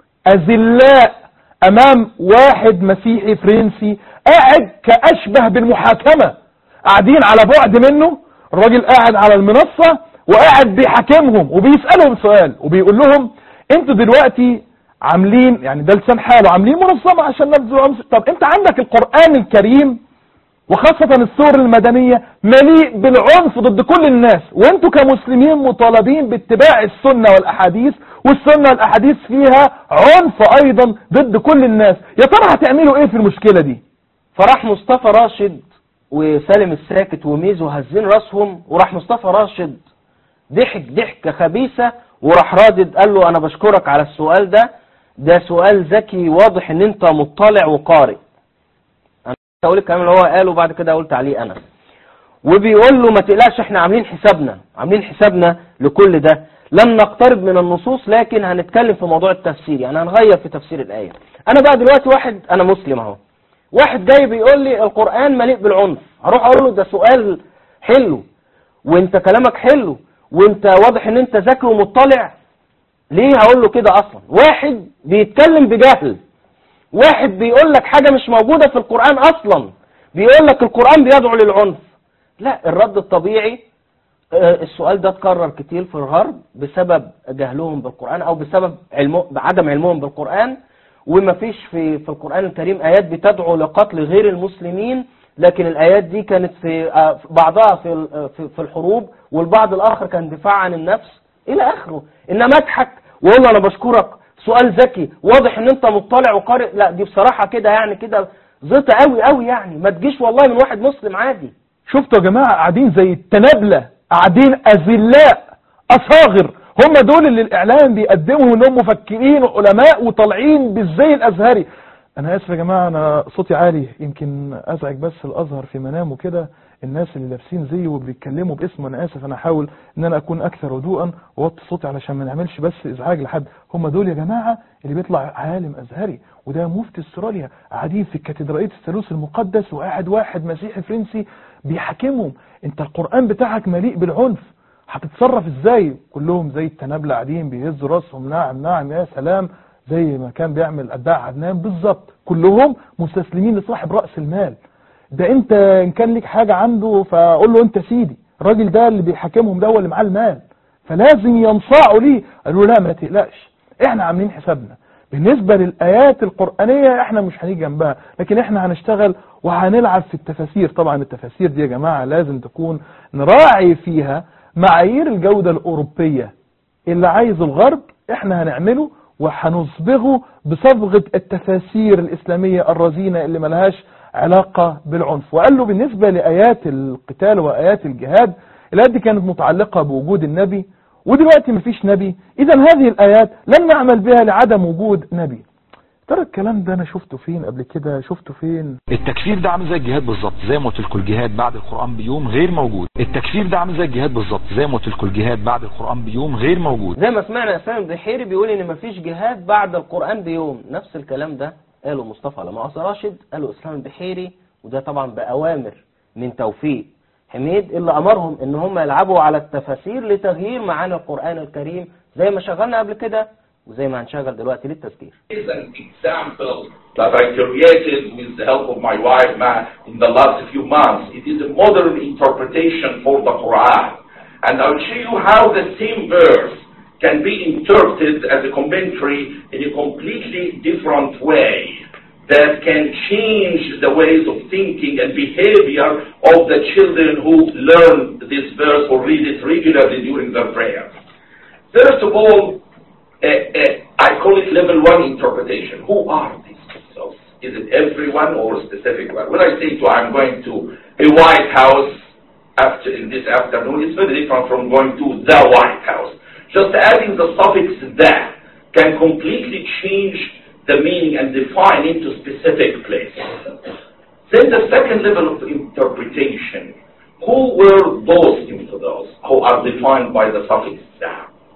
اذلاء امام واحد مسيحي فرنسي قاعد كاشبه بالمحاكمه قاعدين على بعد منه الراجل قاعد على المنصه وقاعد بيحاكمهم وبيسالهم سؤال وبيقول لهم انتوا دلوقتي عاملين يعني ده لسان حاله عاملين منظمه عشان نبذل عنف طب انت عندك القران الكريم وخاصة السور المدنية مليء بالعنف ضد كل الناس وانتوا كمسلمين مطالبين باتباع السنة والأحاديث والسنة والأحاديث فيها عنف أيضا ضد كل الناس يا ترى هتعملوا ايه في المشكلة دي فراح مصطفى راشد وسالم الساكت وميزو هزين راسهم وراح مصطفى راشد ضحك ضحكة خبيثة وراح رادد قال له انا بشكرك على السؤال ده ده سؤال ذكي واضح ان انت مطلع وقارئ انا اقول الكلام اللي هو قاله بعد كده قلت عليه انا وبيقول له ما تقلقش احنا عاملين حسابنا عاملين حسابنا لكل ده لن نقترب من النصوص لكن هنتكلم في موضوع التفسير يعني هنغير في تفسير الآية انا بقى دلوقتي واحد انا مسلم اهو واحد جاي بيقول لي القرآن مليء بالعنف هروح اقول له ده سؤال حلو وانت كلامك حلو وانت واضح ان انت ذكي ومطلع ليه هقول له كده اصلا واحد بيتكلم بجهل واحد بيقول لك حاجة مش موجودة في القرآن اصلا بيقول لك القرآن بيدعو للعنف لا الرد الطبيعي آه، السؤال ده اتكرر كتير في الغرب بسبب جهلهم بالقرآن او بسبب علمه بعدم علمهم بالقرآن وما فيش في في القرآن الكريم آيات بتدعو لقتل غير المسلمين لكن الآيات دي كانت في آه، في بعضها في ال- في في الحروب والبعض الآخر كان دفاع عن النفس إلى آخره إنما أضحك واقول له انا بشكرك سؤال ذكي واضح ان انت مطلع وقارئ لا دي بصراحه كده يعني كده زيطه قوي قوي يعني ما تجيش والله من واحد مسلم عادي شفتوا يا جماعة قاعدين زي التنابلة قاعدين أذلاء أصاغر هم دول اللي الإعلام بيقدمهم إنهم مفكرين وعلماء وطالعين بالزي الأزهري أنا آسف يا جماعة أنا صوتي عالي يمكن أزعج بس الأزهر في منامه كده الناس اللي لابسين زيه وبيتكلموا باسمه أنا آسف أنا أحاول إن أنا أكون أكثر هدوءا ووطي صوتي علشان ما نعملش بس إزعاج لحد هم دول يا جماعة اللي بيطلع عالم أزهري وده مفتي استراليا قاعدين في كاتدرائية الثالوث المقدس وقاعد واحد مسيحي فرنسي بيحاكمهم انت القرآن بتاعك مليء بالعنف هتتصرف ازاي كلهم زي التنابلة قاعدين بيهزوا راسهم نعم نعم يا سلام زي ما كان بيعمل أتباع عدنان بالظبط كلهم مستسلمين لصاحب رأس المال ده انت ان كان ليك حاجة عنده فقول له انت سيدي الراجل ده اللي بيحاكمهم ده هو اللي معاه المال فلازم ينصاعوا ليه قالوا لا ما تقلقش احنا عاملين حسابنا بالنسبة للآيات القرآنية احنا مش هنيجي جنبها لكن احنا هنشتغل وهنلعب في التفاسير طبعا التفاسير دي يا جماعة لازم تكون نراعي فيها معايير الجودة الأوروبية اللي عايز الغرب احنا هنعمله وهنصبغه بصبغة التفاسير الإسلامية الرزينة اللي ملهاش علاقة بالعنف وقال له بالنسبة لآيات القتال وآيات الجهاد الآيات دي كانت متعلقة بوجود النبي ودلوقتي مفيش نبي إذا هذه الآيات لن نعمل بها لعدم وجود نبي ترى الكلام ده أنا شفته فين قبل كده شفته فين التكفير ده عامل زي الجهاد بالظبط زي ما قلت لكم الجهاد بعد القرآن بيوم غير موجود التكفير ده عامل زي الجهاد بالظبط زي ما قلت لكم الجهاد بعد القرآن بيوم غير موجود زي ما سمعنا اسلام البحيري بيقول ان مفيش جهاد بعد القرآن بيوم نفس الكلام ده قاله مصطفى لما أصل راشد قاله اسلام البحيري وده طبعا بأوامر من توفيق حميد اللي أمرهم ان هم يلعبوا على التفاسير لتغيير معاني القرآن الكريم زي ما شغلنا قبل كده وزي ما هنشغل دلوقتي للتذكير is an example that I created with the help of my wife Ma in the last few months. It is a modern interpretation for the Quran. And I'll show you how the same verse can be interpreted as a commentary in a completely different way that can change the ways of thinking and behavior of the children who learn this verse or read it regularly during their prayers. First of all, uh, uh, I call it level one interpretation. Who are these people? Is it everyone or a specific one? When I say to I'm going to a White House after in this afternoon, it's very different from going to the White House. Just adding the suffix the can completely change the meaning and define into specific place. Then the second level of interpretation. Who were those infidels who are defined by the suffix the?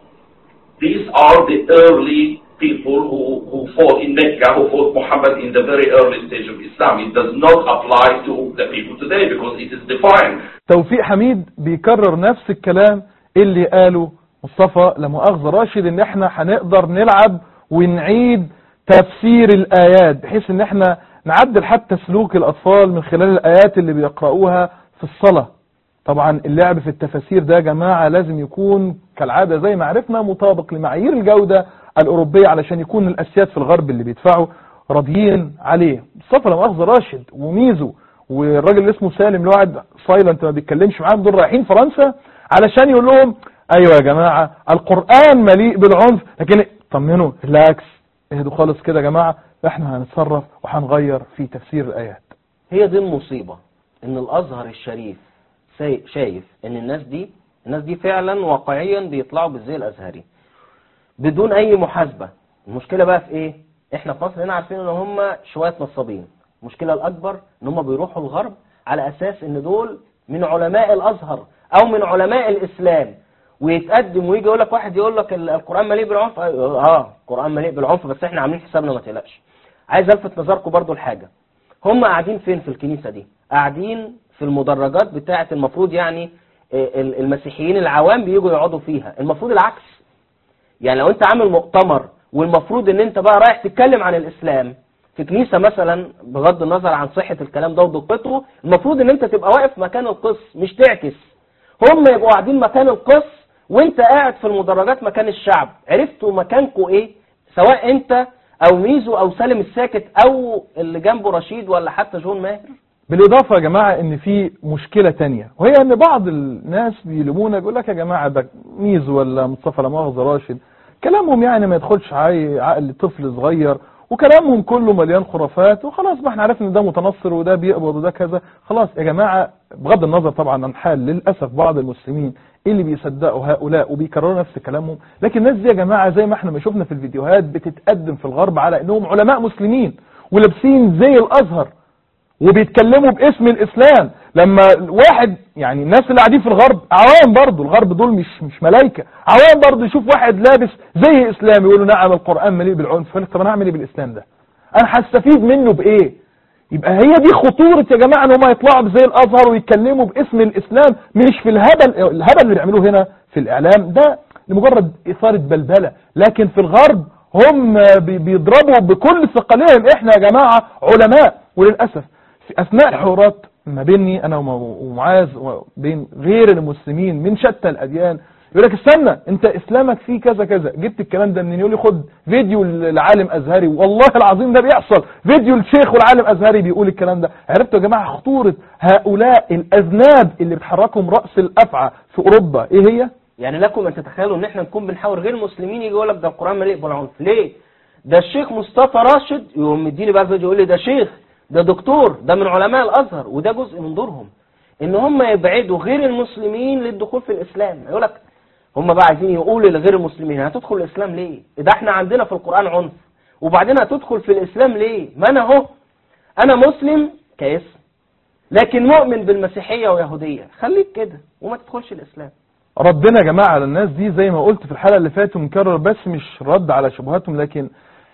These are the early people who, who fought in Mecca, who fought Muhammad in the very early stage of Islam. It does not apply to the people today because it is defined. توفيق حميد بيكرر نفس الكلام اللي قاله مصطفى لمؤاخذة راشد ان احنا هنقدر نلعب ونعيد تفسير الايات بحيث ان احنا نعدل حتى سلوك الاطفال من خلال الايات اللي بيقرأوها في الصلاة طبعا اللعب في التفاسير ده يا جماعة لازم يكون كالعادة زي ما عرفنا مطابق لمعايير الجودة الأوروبية علشان يكون الأسياد في الغرب اللي بيدفعوا راضيين عليه مصطفى لما أخذ راشد وميزو والراجل اللي اسمه سالم اللي قاعد سايلنت ما بيتكلمش معاهم دول رايحين فرنسا علشان يقول لهم ايوه يا جماعة القرآن مليء بالعنف لكن طمنوا ريلاكس اهدوا خالص كده يا جماعة احنا هنتصرف وهنغير في تفسير الآيات هي دي المصيبة ان الازهر الشريف ساي- شايف ان الناس دي الناس دي فعلا واقعيا بيطلعوا بالزي الازهري بدون اي محاسبة المشكلة بقى في ايه احنا في مصر هنا عارفين ان هم شوية نصابين المشكلة الاكبر ان هم بيروحوا الغرب على اساس ان دول من علماء الازهر او من علماء الاسلام ويتقدم ويجي يقول لك واحد يقول لك ال- القرآن مليء بالعنف اه القرآن مليء بالعنف بس احنا عاملين حسابنا ما تقلقش عايز الفت نظركم برضو لحاجة هم قاعدين فين في الكنيسة دي قاعدين في المدرجات بتاعة المفروض يعني آه، ال- المسيحيين العوام بيجوا يقعدوا فيها المفروض العكس يعني لو انت عامل مؤتمر والمفروض ان انت بقى رايح تتكلم عن الاسلام في كنيسة مثلا بغض النظر عن صحة الكلام ده ودقته المفروض ان انت تبقى واقف مكان القس مش تعكس هم يبقوا قاعدين مكان القس وانت قاعد في المدرجات مكان الشعب عرفتوا مكانكوا ايه سواء انت او ميزو او سالم الساكت او اللي جنبه رشيد ولا حتى جون ماهر بالإضافة يا جماعة إن في مشكلة تانية وهي إن بعض الناس بيلومونا يقول لك يا جماعة ده ميزو ولا مصطفى لا مؤاخذة راشد كلامهم يعني ما يدخلش عي- عقل طفل صغير وكلامهم كله مليان خرافات وخلاص بقى احنا عرفنا ان ده متنصر وده بيقبض وده كذا خلاص يا جماعة بغض النظر طبعا عن حال للأسف بعض المسلمين اللي بيصدقوا هؤلاء وبيكرروا نفس كلامهم لكن الناس دي يا جماعة زي ما احنا ما شفنا في الفيديوهات بتتقدم في الغرب على انهم علماء مسلمين ولابسين زي الازهر وبيتكلموا باسم الاسلام لما واحد يعني الناس اللي قاعدين في الغرب عوام برضه الغرب دول مش مش ملائكه عوام برضه يشوف واحد لابس زي اسلام يقول له نعم القران مليء بالعنف يقول لك طب انا اعمل ايه بالاسلام ده انا هستفيد منه بايه يبقى هي دي خطورة يا جماعة ان هم يطلعوا زي الازهر ويتكلموا باسم الاسلام مش في الهبل الهبل اللي بيعملوه هنا في الاعلام ده لمجرد اثارة بلبلة لكن في الغرب هم بي- بيضربوا بكل ثقلهم احنا يا جماعة علماء وللأسف في اثناء الحوارات ما بيني انا وم- ومعاذ وبين غير المسلمين من شتى الاديان يقول لك استنى انت اسلامك فيه كذا كذا جبت الكلام ده منين يقول لي خد فيديو العالم ازهري والله العظيم ده بيحصل فيديو الشيخ والعالم ازهري بيقول الكلام ده عرفتوا يا جماعه خطوره هؤلاء الاذناب اللي بتحركهم راس الافعى في اوروبا ايه هي يعني لكم ان تتخيلوا ان احنا نكون بنحاور غير مسلمين يجي يقول لك ده القران مليء بالعنف ليه ده الشيخ مصطفى راشد يقوم مديني بقى فيديو يقول لي ده شيخ ده دكتور ده من علماء الازهر وده جزء من دورهم ان هم يبعدوا غير المسلمين للدخول في الاسلام يقول لك هم بقى عايزين يقولوا لغير المسلمين هتدخل الاسلام ليه ده احنا عندنا في القران عنف وبعدين هتدخل في الاسلام ليه ما انا اهو انا مسلم كاسم لكن مؤمن بالمسيحيه ويهوديه خليك كده وما تدخلش الاسلام ردنا يا جماعة على الناس دي زي ما قلت في الحلقة اللي فاتت ونكرر بس مش رد على شبهاتهم لكن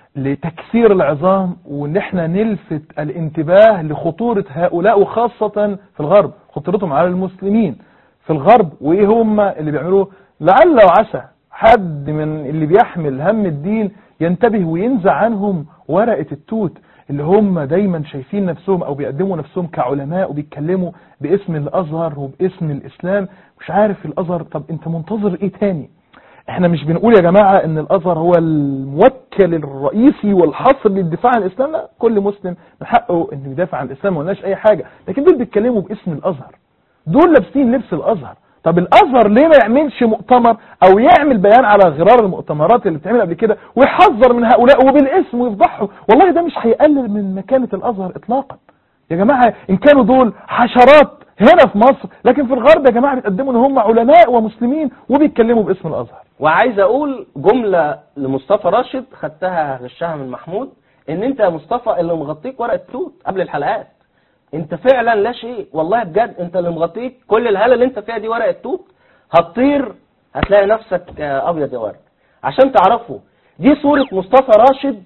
لتكسير العظام وان احنا نلفت الانتباه لخطورة هؤلاء وخاصة في الغرب خطورتهم على المسلمين في الغرب وايه هم اللي بيعملوه لعل وعسى حد من اللي بيحمل هم الدين ينتبه وينزع عنهم ورقة التوت اللي هم دايما شايفين نفسهم او بيقدموا نفسهم كعلماء وبيتكلموا باسم الازهر وباسم الاسلام مش عارف الازهر طب انت منتظر ايه تاني احنا مش بنقول يا جماعة ان الازهر هو الموكل الرئيسي والحصر للدفاع عن الاسلام لا كل مسلم من حقه انه يدافع عن الاسلام ما قلناش اي حاجة لكن دول بيتكلموا باسم الازهر دول لابسين لبس الازهر طب الازهر ليه ما يعملش مؤتمر او يعمل بيان على غرار المؤتمرات اللي بتعمل قبل كده ويحذر من هؤلاء وبالاسم ويفضحهم والله ده مش هيقلل من مكانة الازهر اطلاقا يا جماعة ان كانوا دول حشرات هنا في مصر لكن في الغرب يا جماعة بيتقدموا ان هم علماء ومسلمين وبيتكلموا باسم الازهر وعايز اقول جملة لمصطفى راشد خدتها غشها من محمود ان انت يا مصطفى اللي مغطيك ورقة توت قبل الحلقات انت فعلا لا شيء والله بجد انت اللي مغطيك كل الهالة اللي انت فيها دي ورقة توت هتطير هتلاقي نفسك آه، ابيض يا ورد عشان تعرفوا دي صورة مصطفى راشد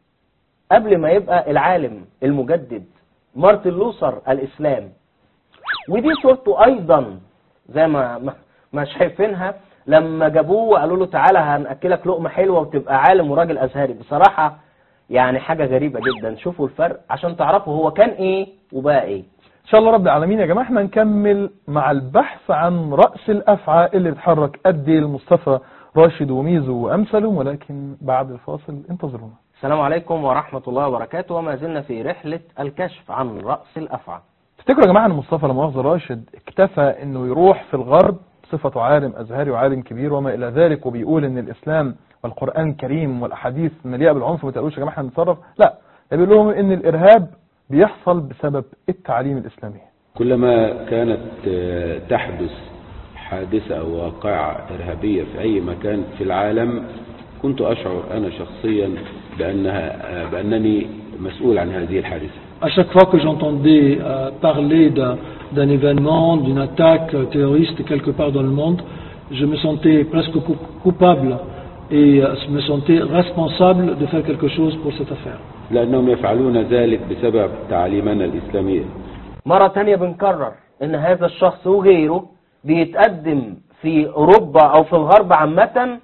قبل ما يبقى العالم المجدد مارتن لوثر الاسلام ودي صورته ايضا زي ما ما- ما شايفينها لما جابوه وقالوا له تعالى هنأكلك لقمة حلوة وتبقى عالم وراجل أزهري بصراحة يعني حاجة غريبة جدا شوفوا الفرق عشان تعرفوا هو كان ايه وبقى ايه ان شاء الله رب العالمين يا جماعة احنا نكمل مع البحث عن رأس الافعى اللي بتحرك قد ايه المصطفى راشد وميزو وامثلهم ولكن بعد الفاصل انتظرونا السلام عليكم ورحمة الله وبركاته وما زلنا في رحلة الكشف عن رأس الأفعى تفتكروا يا جماعة ان مصطفى لا مؤاخذة راشد اكتفى انه يروح في الغرب بصفته عالم ازهري وعالم كبير وما الى ذلك وبيقول ان الاسلام والقرآن كريم والاحاديث مليئة بالعنف وما تقولوش يا جماعة احنا نتصرف لا ده بيقول لهم ان الارهاب بيحصل بسبب التعليم الاسلامي كلما كانت آه، تحدث حادثة أو واقعة إرهابية في أي مكان في العالم كنت أشعر أنا شخصيا بأنها آه، بأنني مسؤول عن هذه الحادثة À chaque fois que j'entendais euh, parler d'un d'un événement, d'une attaque euh, terroriste quelque part dans le monde, je me sentais presque coup- coupable et euh, je me sentais responsable de faire quelque chose pour cette affaire. لأنهم يفعلون ذلك بسبب تعاليمنا الإسلامية مرة تانية بنكرر ان هذا الشخص وغيره بيتقدم في اوروبا او في الغرب عامة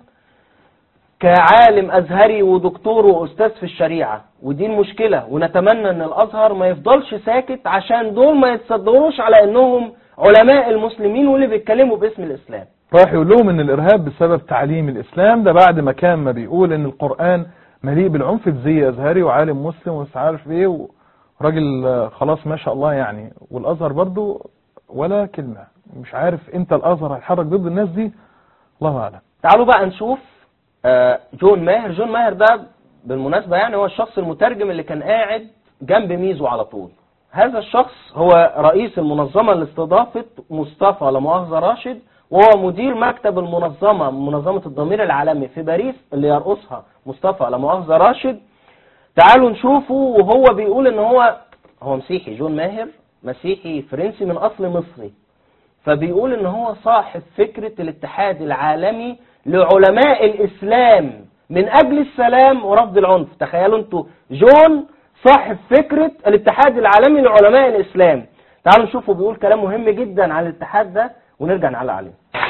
كعالم ازهري ودكتور واستاذ في الشريعة ودي المشكلة ونتمنى ان الازهر ما يفضلش ساكت عشان دول ما يتصدروش على انهم علماء المسلمين واللي بيتكلموا باسم الاسلام راح يقول لهم ان الارهاب بسبب تعليم الاسلام ده بعد ما كان ما بيقول ان القرآن مليء بالعنف زي ازهري وعالم مسلم ومش عارف ايه وراجل آه، خلاص ما شاء الله يعني والازهر برضو ولا كلمة مش عارف امتى الازهر هيتحرك ضد الناس دي الله اعلم تعالوا بقى نشوف آه، جون ماهر جون ماهر ده بالمناسبة يعني هو الشخص المترجم اللي كان قاعد جنب ميزو على طول هذا الشخص هو رئيس المنظمة اللي استضافت مصطفى لا مؤاخذة راشد وهو مدير مكتب المنظمة منظمة الضمير العالمي في باريس اللي يرأسها مصطفى لا مؤاخذة راشد تعالوا نشوفه وهو بيقول ان هو هو مسيحي جون ماهر مسيحي فرنسي من اصل مصري فبيقول ان هو صاحب فكرة الاتحاد العالمي لعلماء الاسلام من اجل السلام ورفض العنف تخيلوا انتوا جون صاحب فكرة الاتحاد العالمي لعلماء الاسلام تعالوا نشوفه بيقول كلام مهم جدا عن الاتحاد ده ونرجع نعلق عليه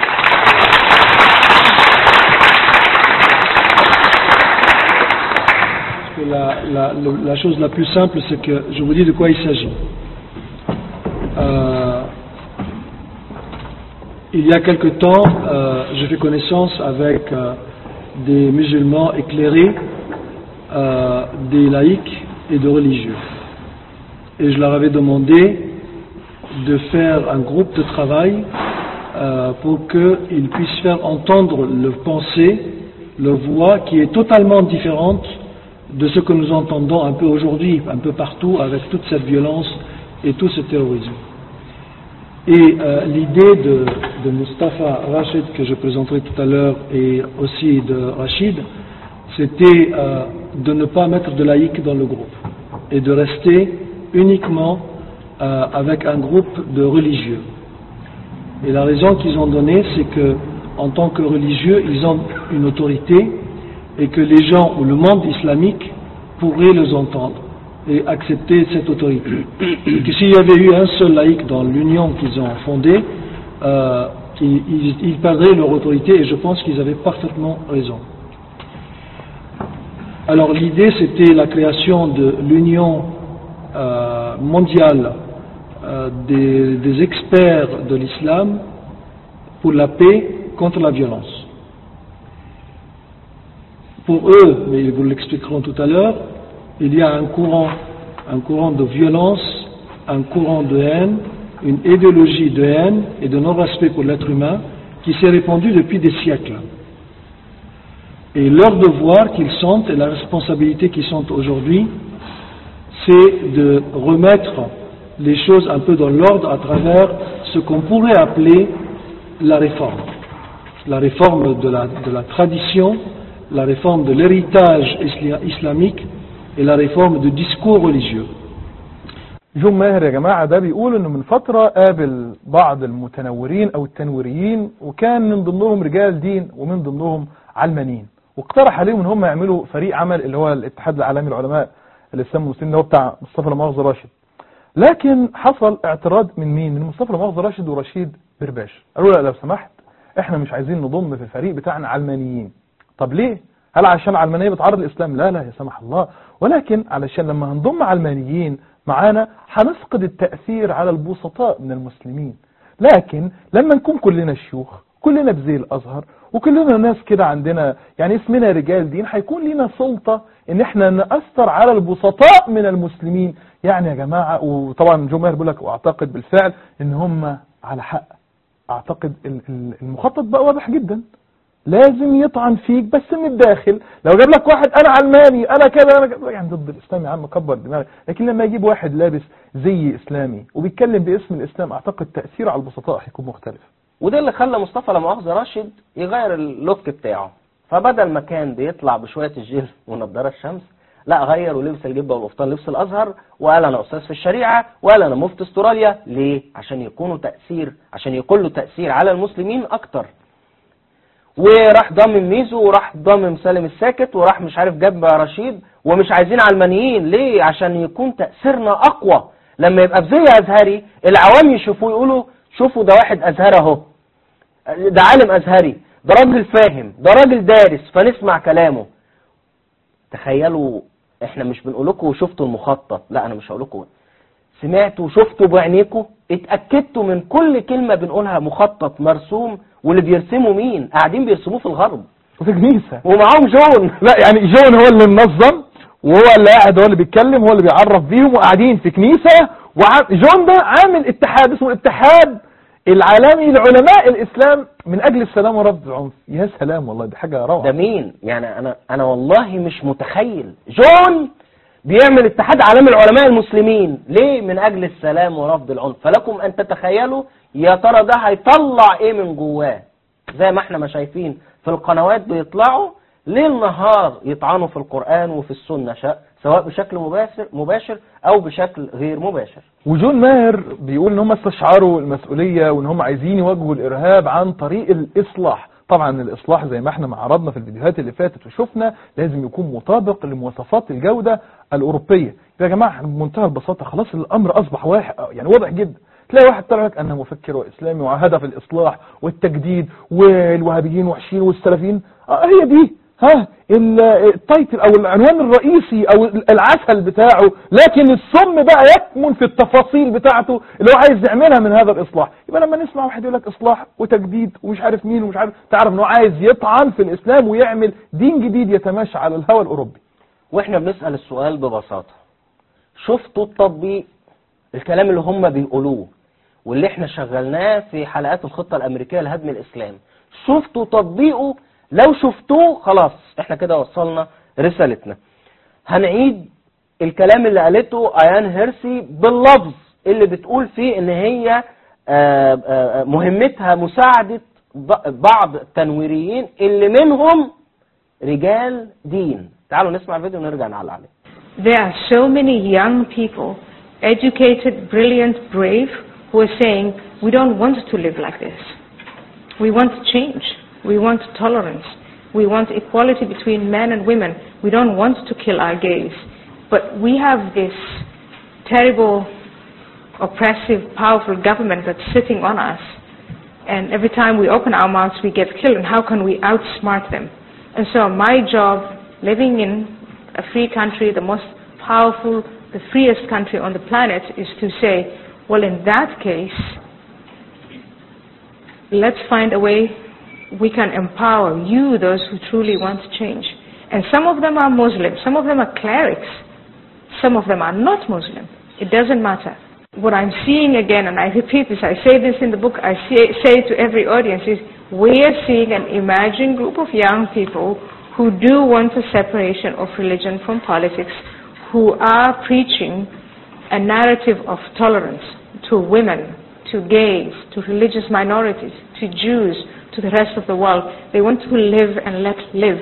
que la, la- le- la chose la plus simple, c'est que je vous dis de quoi il s'agit. Euh, il y a quelque temps, euh, j'ai fait connaissance avec euh, des musulmans éclairés, euh, des laïcs et de religieux. Et je leur avais demandé de faire un groupe de travail euh, pour qu'ils puissent faire entendre leur pensée, leur voix qui est totalement différente de ce que nous entendons un peu aujourd'hui, un peu partout, avec toute cette violence et tout ce terrorisme. Et euh, l'idée de, de Mustafa Rachid que je présenterai tout à l'heure et aussi de Rachid, c'était euh, de ne pas mettre de laïcs dans le groupe et de rester uniquement euh, avec un groupe de religieux. Et la raison qu'ils ont donnée, c'est que en tant que religieux, ils ont une autorité et que les gens ou le monde islamique pourraient les entendre et accepter cette autorité. Et que s'il y avait eu un seul laïc dans l'union qu'ils ont fondée, euh, ils, ils- ils perdraient leur autorité et je pense qu'ils avaient parfaitement raison. Alors l'idée c'était la création de l'union euh, mondiale euh, des, des experts de l'islam pour la paix contre la violence. Pour eux, mais ils vous l'expliqueront tout à l'heure, il y a un courant, un courant de violence, un courant de haine, une idéologie de haine et de non-respect pour l'être humain qui s'est répandue depuis des siècles. Et leur devoir qu'ils sentent et la responsabilité qu'ils sentent aujourd'hui, c'est de remettre les choses un peu dans l'ordre à travers ce qu'on pourrait appeler la réforme. La réforme de la, de la tradition, la réforme de l'héritage isla- islamique et la réforme du discours religieux. جون ماهر يا جماعة ده بيقول انه من فترة قابل بعض المتنورين او التنويريين وكان من ضمنهم رجال دين ومن ضمنهم علمانيين واقترح عليهم ان هم يعملوا فريق عمل اللي هو الاتحاد العالمي للعلماء الاسلام المسلمين اللي هو بتاع مصطفى لمؤاخذة راشد لكن حصل اعتراض من مين من مصطفى لمؤاخذة راشد ورشيد برباش قالوا لا لو سمحت احنا مش عايزين نضم في الفريق بتاعنا علمانيين طب ليه هل عشان العلمانية بتعرض الإسلام لا لا يا سمح الله ولكن علشان لما هنضم علمانيين معانا هنفقد التأثير على البسطاء من المسلمين لكن لما نكون كلنا شيوخ كلنا بزي الأزهر وكلنا ناس كده عندنا يعني اسمنا رجال دين هيكون لنا سلطة ان احنا نأثر على البسطاء من المسلمين يعني يا جماعة وطبعا جو ماهر بيقول لك واعتقد بالفعل ان هم على حق اعتقد ال- ال- المخطط بقى واضح جدا لازم يطعن فيك بس من الداخل لو جاب لك واحد انا علماني انا كذا انا كذا يعني ضد الاسلام يا عم كبر دماغك لكن لما يجيب واحد لابس زي اسلامي وبيتكلم باسم الاسلام اعتقد تاثيره على البسطاء هيكون مختلف وده اللي خلى مصطفى لا مؤاخذة راشد يغير اللوك بتاعه فبدل ما كان بيطلع بشوية الجل ونضارة الشمس لا غير ولبس الجبة والقفطان لبس الازهر وقال انا استاذ في الشريعة وقال انا مفتي استراليا ليه عشان يكونوا تأثير عشان يكون له تأثير على المسلمين اكتر وراح ضامن ميزو وراح ضامن سالم الساكت وراح مش عارف جاب رشيد ومش عايزين علمانيين ليه عشان يكون تأثيرنا اقوى لما يبقى في زي ازهري العوام يشوفوه يقولوا شوفوا ده واحد ازهر اهو ده عالم ازهري ده راجل فاهم ده راجل دارس فنسمع كلامه تخيلوا احنا مش بنقول لكم شفتوا المخطط لا انا مش هقول لكم سمعتوا شفتوا بعينيكم اتاكدتوا من كل كلمه بنقولها مخطط مرسوم واللي بيرسموا مين قاعدين بيرسموه في الغرب وفي كنيسة ومعاهم جون لا يعني جون هو اللي منظم وهو اللي قاعد هو اللي بيتكلم هو اللي بيعرف بيهم وقاعدين في كنيسة وجون ده عامل اتحاد اسمه الاتحاد العالمي لعلماء الاسلام من اجل السلام ورفض العنف يا سلام والله دي حاجه روعه ده مين يعني انا انا والله مش متخيل جون بيعمل اتحاد عالمي العلماء المسلمين ليه من اجل السلام ورفض العنف فلكم ان تتخيلوا يا ترى ده هيطلع ايه من جواه زي ما احنا ما شايفين في القنوات بيطلعوا ليل نهار يطعنوا في القرآن وفي السنة شا- سواء بشكل مباشر مباشر او بشكل غير مباشر وجون ماهر بيقول ان هم استشعروا المسؤولية وان هم عايزين يواجهوا الارهاب عن طريق الاصلاح طبعا الاصلاح زي ما احنا ما عرضنا في الفيديوهات اللي فاتت وشفنا لازم يكون مطابق لمواصفات الجودة الاوروبية يا جماعة بمنتهى البساطة خلاص الامر اصبح واحد يعني واضح جدا تلاقي واحد طلع لك انا مفكر واسلامي وهدف الاصلاح والتجديد والوهابيين وحشين والسلفيين آه هي دي ها ال- التايتل او العنوان الرئيسي او العسل بتاعه لكن السم بقى يكمن في التفاصيل بتاعته اللي هو عايز يعملها من هذا الاصلاح يبقى لما نسمع واحد يقول لك اصلاح وتجديد ومش عارف مين ومش عارف تعرف انه عايز يطعن في الاسلام ويعمل دين جديد يتماشى على الهوى الاوروبي واحنا بنسأل السؤال ببساطة شفتوا التطبيق الكلام اللي هم بيقولوه واللي احنا شغلناه في حلقات الخطة الامريكية لهدم الاسلام شفتوا تطبيقه لو شفتوه خلاص احنا كده وصلنا رسالتنا هنعيد الكلام اللي قالته ايان هيرسي باللفظ اللي بتقول فيه ان هي آه، آه، مهمتها مساعدة ب- بعض التنويريين اللي منهم رجال دين تعالوا نسمع الفيديو ونرجع نعلق عليه There are so many young people, educated, brilliant, brave, who are saying, we don't want to live like this. We want change. We want tolerance. We want equality between men and women. We don't want to kill our gays. But we have this terrible, oppressive, powerful government that's sitting on us. And every time we open our mouths, we get killed. And how can we outsmart them? And so my job, living in a free country, the most powerful, the freest country on the planet, is to say, well, in that case, let's find a way we can empower you, those who truly want change. And some of them are Muslim, some of them are clerics, some of them are not Muslim. It doesn't matter. What I'm seeing again, and I repeat this, I say this in the book, I say, say it to every audience, is we are seeing an imagined group of young people who do want a separation of religion from politics, who are preaching a narrative of tolerance to women, to gays, to religious minorities, to Jews, to the rest of the world. They want to live and let live.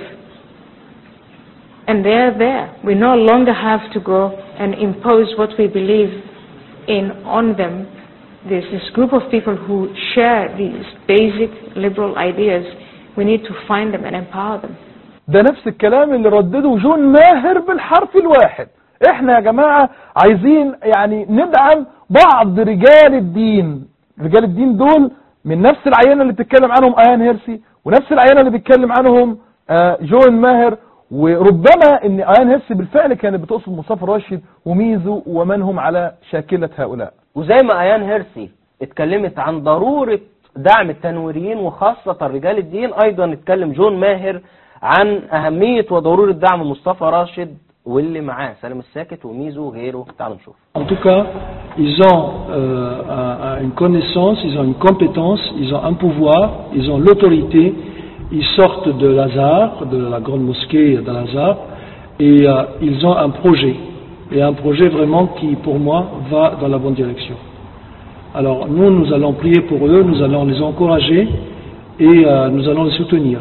And they're there. We no longer have to go and impose what we believe in on them. There's this group of people who share these basic liberal ideas. We need to find them and empower them. ده نفس الكلام اللي ردده جون ماهر بالحرف الواحد احنا يا جماعة عايزين يعني ندعم بعض رجال الدين رجال الدين دول من نفس العينة اللي بتتكلم عنهم ايان هيرسي ونفس العينة اللي بيتكلم عنهم آه، جون ماهر وربما ان ايان هيرسي بالفعل كانت بتقصد مصطفى راشد وميزو ومن هم على شاكلة هؤلاء وزي ما ايان هيرسي اتكلمت عن ضرورة دعم التنويريين وخاصة رجال الدين ايضا اتكلم جون ماهر عن اهمية وضرورة دعم مصطفى راشد واللي معاه سالم الساكت وميزو وغيره تعالوا نشوف En tout cas, ils ont euh, un- un- une connaissance, ils ont une compétence, ils ont un pouvoir, ils ont l'autorité. Ils sortent de Lazare, de la grande mosquée de Lazare, et euh, ils ont un projet. Et un projet vraiment qui, pour moi, va dans la bonne direction. Alors nous, nous allons prier pour eux, nous allons les encourager et euh, nous allons les soutenir.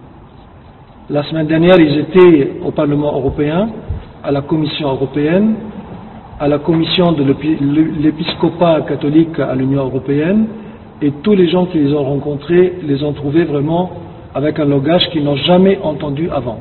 La semaine dernière, ils étaient au Parlement européen, à la Commission européenne, à la Commission de l'épi- l'épiscopat catholique à l'Union européenne, et tous les gens qui les ont rencontrés les ont trouvés vraiment avec un langage qu'ils n'ont jamais entendu avant.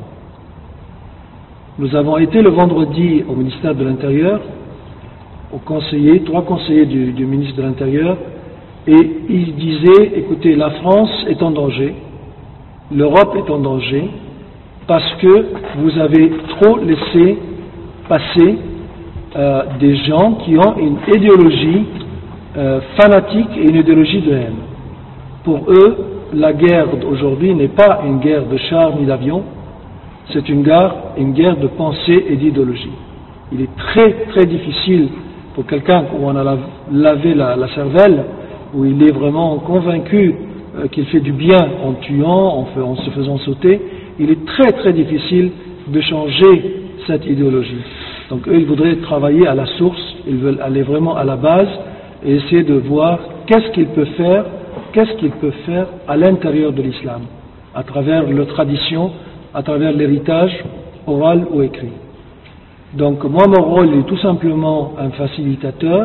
Nous avons été le vendredi au ministère de l'Intérieur, aux conseillers, trois conseillers du, du ministre de l'Intérieur, et ils disaient, écoutez, la France est en danger, l'Europe est en danger, parce que vous avez trop laissé passer euh, des gens qui ont une idéologie euh, fanatique et une idéologie de haine. Pour eux, la guerre d'aujourd'hui n'est pas une guerre de chars ni d'avions, c'est une guerre, une guerre de pensée et d'idéologie. Il est très très difficile pour quelqu'un où on a la- lavé la, la cervelle où il est vraiment convaincu euh, qu'il fait du bien en tuant, en, fait- en se faisant sauter, il est très très difficile de changer cette idéologie. Donc eux, ils voudraient travailler à la source, ils veulent aller vraiment à la base et essayer de voir qu'est-ce qu'ils peuvent faire, qu'est-ce qu'ils peuvent faire à l'intérieur de l'islam, à travers leur tradition, à travers l'héritage oral ou écrit. Donc moi, mon rôle est tout simplement un facilitateur.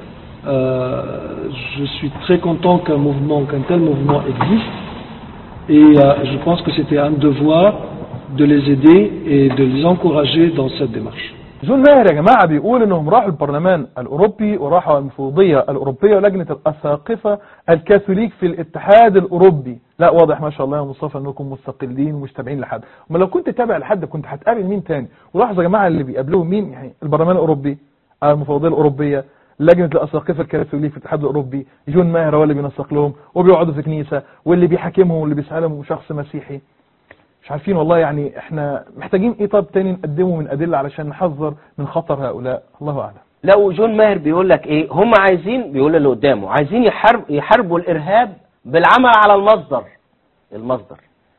Euh, je suis très content qu'un mouvement, qu'un tel mouvement existe, et euh, je pense que c'était un devoir de les aider et de les encourager dans cette démarche. جون ماهر يا جماعة بيقول انهم راحوا البرلمان الاوروبي وراحوا المفوضية الاوروبية ولجنة الاساقفة الكاثوليك في الاتحاد الاوروبي لا واضح ما شاء الله يا مصطفى انكم مستقلين ومش تابعين لحد اما لو كنت تابع لحد كنت هتقابل مين تاني ولاحظوا يا جماعة اللي بيقابلوهم مين يعني البرلمان الاوروبي المفوضية الاوروبية لجنة الاساقفة الكاثوليك في الاتحاد الاوروبي جون ماهر هو اللي بينسق لهم وبيقعدوا في كنيسة واللي بيحاكمهم واللي بيسألهم شخص مسيحي مش عارفين والله يعني احنا محتاجين ايه طب تاني نقدمه من ادله علشان نحذر من خطر هؤلاء الله اعلم لو جون ماهر بيقول لك ايه هم عايزين بيقول اللي قدامه عايزين يحارب يحاربوا الارهاب بالعمل على المصدر المصدر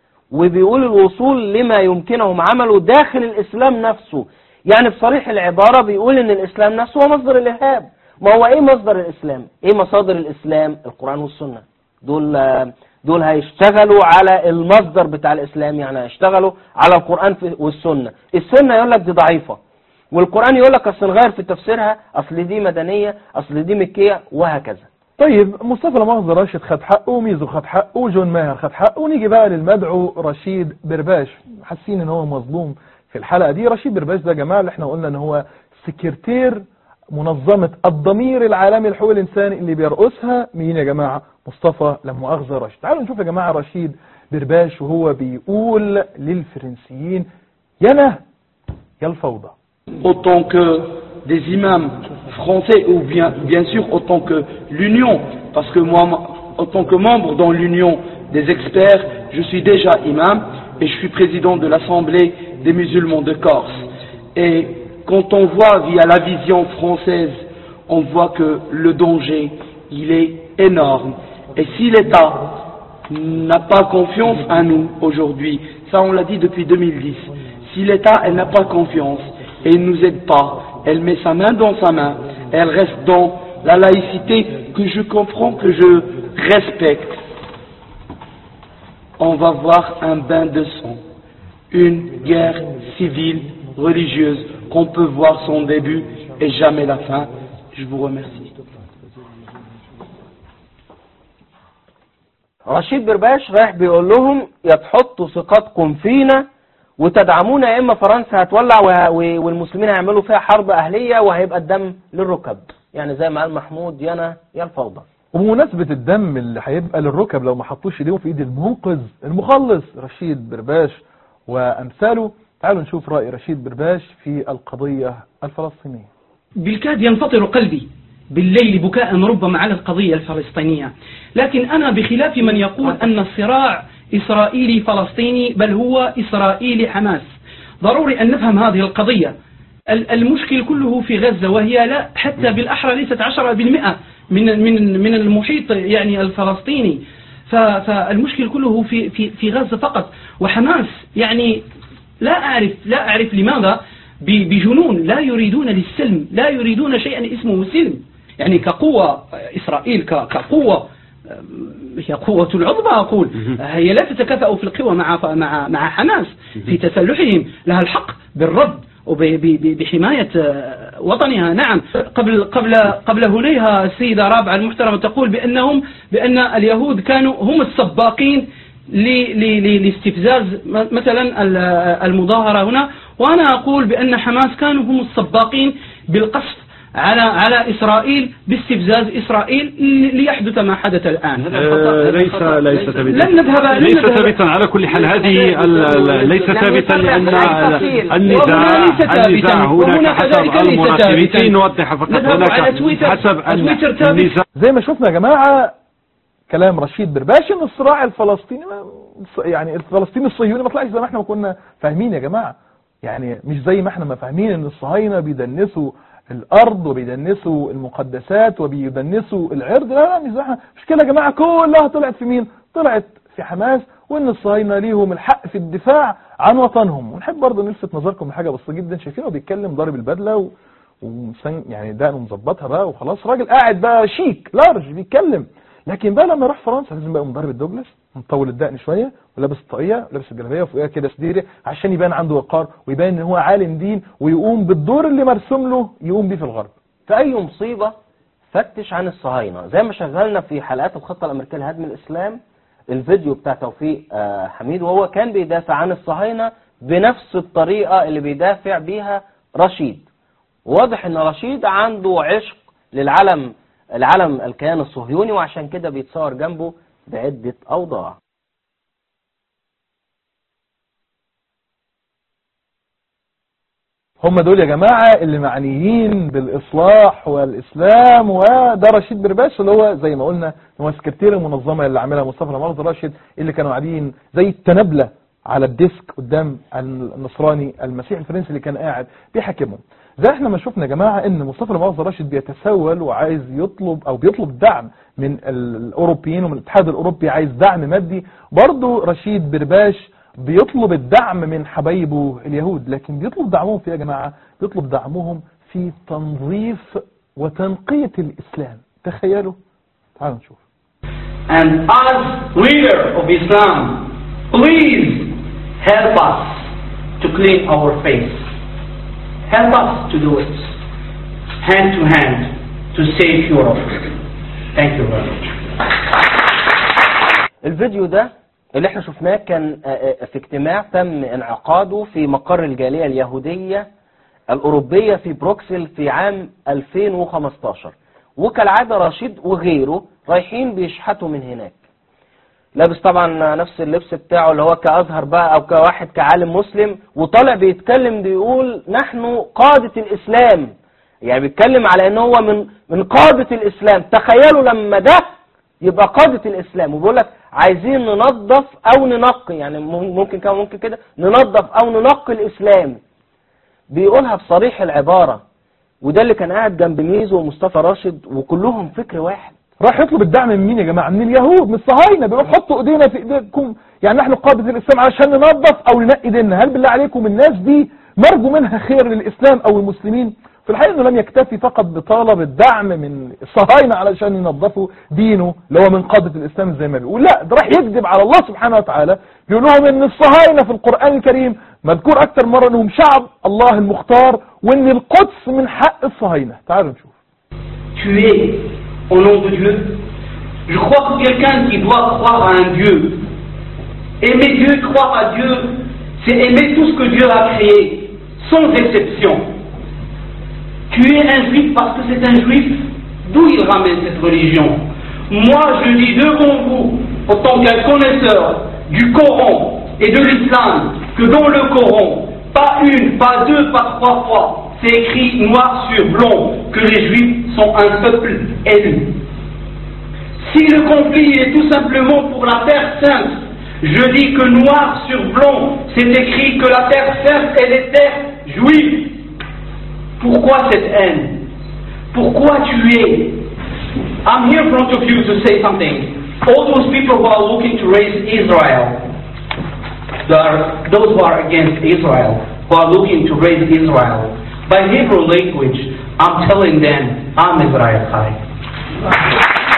وبيقول الوصول لما يمكنهم عمله داخل الاسلام نفسه يعني بصريح العبارة بيقول ان الاسلام نفسه هو مصدر الارهاب ما هو ايه مصدر الاسلام ايه مصادر الاسلام القرآن والسنة دول دول هيشتغلوا على المصدر بتاع الاسلام يعني هيشتغلوا على القرآن في- والسنة السنة يقول لك دي ضعيفة والقرآن يقول لك اصل نغير في تفسيرها اصل دي مدنية اصل دي مكية وهكذا طيب مصطفى لمؤاخذة راشد خد حقه وميزو خد حقه وجون ماهر خد حقه ونيجي بقى للمدعو رشيد برباش حاسين ان هو مظلوم في الحلقة دي رشيد برباش ده يا جماعة اللي احنا قلنا ان هو سكرتير منظمة الضمير العالمي لحقوق الانسان اللي بيرقصها مين يا جماعة مصطفى لمؤاخذة راشد تعالوا نشوف يا جماعة رشيد برباش وهو بيقول للفرنسيين يانا يا الفوضى autant que des imams français ou bien, bien sûr autant que l'Union, parce que moi, en tant que membre dans l'Union des experts, je suis déjà imam et je suis président de l'Assemblée des musulmans de Corse. Et quand on voit via la vision française, on voit que le danger, il est énorme. Et si l'État n'a pas confiance en nous aujourd'hui, ça on l'a dit depuis 2010, si l'État elle n'a pas confiance et il ne nous aide pas, elle met sa main dans sa main, elle reste dans la laïcité que je comprends, que je respecte, on va voir un bain de sang, une guerre civile, religieuse, qu'on peut voir son début et jamais la fin. Je vous remercie. رشيد برباش رايح بيقول لهم يا تحطوا ثقتكم فينا وتدعمونا يا اما فرنسا هتولع وه- و- والمسلمين هيعملوا فيها حرب اهليه وهيبقى الدم للركب يعني زي ما قال محمود يانا يا الفوضى وبمناسبة الدم اللي هيبقى للركب لو ما حطوش ايديهم في ايد المنقذ المخلص رشيد برباش وامثاله تعالوا نشوف رأي رشيد برباش في القضية الفلسطينية بالكاد ينفطر قلبي بالليل بكاء ربما على القضية الفلسطينية لكن أنا بخلاف من يقول أن الصراع إسرائيلي فلسطيني بل هو إسرائيلي حماس ضروري أن نفهم هذه القضية ال- المشكل كله في غزة وهي لا حتى بالأحرى ليست عشرة بالمئة من من من المحيط يعني الفلسطيني ف- فالمشكل كله في في في غزة فقط وحماس يعني لا أعرف لا أعرف لماذا ب- بجنون لا يريدون للسلم لا يريدون شيئا اسمه سلم يعني كقوة إسرائيل ك- كقوة هي قوة العظمى أقول هي لا تتكافأ في القوى مع مع مع حماس في تسلحهم لها الحق بالرد وبحماية وطنها نعم قبل قبل قبل هنيها السيدة رابعة المحترمة تقول بأنهم بأن اليهود كانوا هم السباقين ل- ل- ل- لاستفزاز م- مثلا ال- المظاهرة هنا وأنا أقول بأن حماس كانوا هم السباقين بالقصف على على إسرائيل باستفزاز إسرائيل ل- ليحدث ما حدث الآن آه، ليس ليس ثابتا لن نذهب لن ليس نذهب- ثابتا على كل حال هذه ال- ال- ليس ثابتا لان النزاع وهنا ليس ثابتا. النزاع وهنا هناك حسب كذلك ليس المراقبين ثابتا. نوضح فقط نذهب هناك على تويتر. حسب ان تويتر ثابت. النزاع زي ما شفنا يا جماعة كلام رشيد برباش ان الصراع الفلسطيني ما- يعني الفلسطيني الصهيوني ما طلعش زي ما احنا ما كنا فاهمين يا جماعة يعني مش زي ما احنا ما فاهمين ان الصهاينة بيدنسوا الارض وبيدنسوا المقدسات وبيدنسوا العرض لا لا مش ده. مش كده يا جماعه كلها طلعت في مين طلعت في حماس وان الصهاينه ليهم الحق في الدفاع عن وطنهم ونحب برضه نلفت نظركم لحاجه بسيطه جدا شايفينه بيتكلم ضارب البدله و... ومسن يعني دقنه مظبطها بقى وخلاص راجل قاعد بقى شيك لارج بيتكلم لكن بقى لما يروح فرنسا لازم بقى مضرب الدوجلاس مطول الدقن شويه ولابس الطاقيه ولابس الجلابيه وفوقيها كده سديري عشان يبان عنده وقار ويبان ان هو عالم دين ويقوم بالدور اللي مرسوم له يقوم بيه في الغرب في أي مصيبة فتش عن الصهاينة زي ما شغلنا في حلقات الخطة الأمريكية لهدم الإسلام الفيديو بتاع توفيق آه، حميد وهو كان بيدافع عن الصهاينة بنفس الطريقة اللي بيدافع بيها رشيد واضح ان رشيد عنده عشق للعلم العلم الكيان الصهيوني وعشان كده بيتصور جنبه بعدة أوضاع هم دول يا جماعة اللي معنيين بالإصلاح والإسلام وده رشيد برباش اللي هو زي ما قلنا هو سكرتير المنظمة اللي عاملها مصطفى رمضان راشد اللي كانوا قاعدين زي التنابلة على الديسك قدام النصراني المسيح الفرنسي اللي كان قاعد بيحاكمهم زي احنا ما شفنا يا جماعة ان مصطفى رمضان راشد بيتسول وعايز يطلب او بيطلب دعم من الاوروبيين ومن الاتحاد الاوروبي عايز دعم مادي برضه رشيد برباش بيطلب الدعم من حبايبه اليهود لكن بيطلب دعمهم في إيه يا جماعة بيطلب دعمهم في تنظيف وتنقية الإسلام تخيلوا تعالوا نشوف And as leader of Islam, please help us to clean our face. Help us to do it hand to hand to save Europe. Thank you very much. الفيديو ده اللي احنا شفناه كان آه، آه، في اجتماع تم انعقاده في مقر الجالية اليهودية الأوروبية في بروكسل في عام 2015 وكالعادة رشيد وغيره رايحين بيشحتوا من هناك لابس طبعا نفس اللبس بتاعه اللي هو كأزهر بقى أو كواحد كعالم مسلم وطالع بيتكلم بيقول نحن قادة الإسلام يعني بيتكلم على ان هو من من قادة الإسلام تخيلوا لما ده يبقى قادة الإسلام وبيقول لك عايزين ننظف أو ننقي يعني ممكن كده ممكن كده ننظف أو ننقي الإسلام بيقولها بصريح العبارة وده اللي كان قاعد جنب ميزو ومصطفى راشد وكلهم فكر واحد راح يطلب الدعم من مين يا جماعة من اليهود من الصهاينة بيقول حطوا ايدينا في ايديكم يعني نحن قادة الاسلام علشان ننظف او ننقي ديننا هل بالله عليكم الناس دي مرجو منها خير للاسلام او المسلمين في الحقيقة انه لم يكتفي فقط بطلب الدعم من الصهاينة علشان ينظفوا دينه اللي هو من قادة الاسلام زي ما بيقول لا ده راح يكذب على الله سبحانه وتعالى بيقول لهم ان الصهاينة في القرآن الكريم مذكور اكتر مرة انهم شعب الله المختار وان القدس من حق الصهاينة تعالوا نشوف tuer au nom de Dieu. Je crois que quelqu'un qui doit croire à un Dieu, aimer Dieu, croire à Dieu, c'est aimer tout ce que Dieu a créé, sans exception. Tuer un juif parce que c'est un juif, d'où il ramène cette religion Moi, je dis devant vous, en tant qu'un connaisseur du Coran et de l'islam, que dans le Coran, pas une, pas deux, pas trois fois, c'est écrit noir sur blanc que les Juifs sont un peuple élu. Si le conflit est tout simplement pour la Terre sainte, je dis que noir sur blanc, c'est écrit que la Terre sainte est les terres juives. Pourquoi cette haine Pourquoi tuer I'm here in front of you to say something. All those people who are looking to raise Israel, there are those who are against Israel, who are looking to raise Israel, by Hebrew language, I'm telling them, I'm Israel Chai.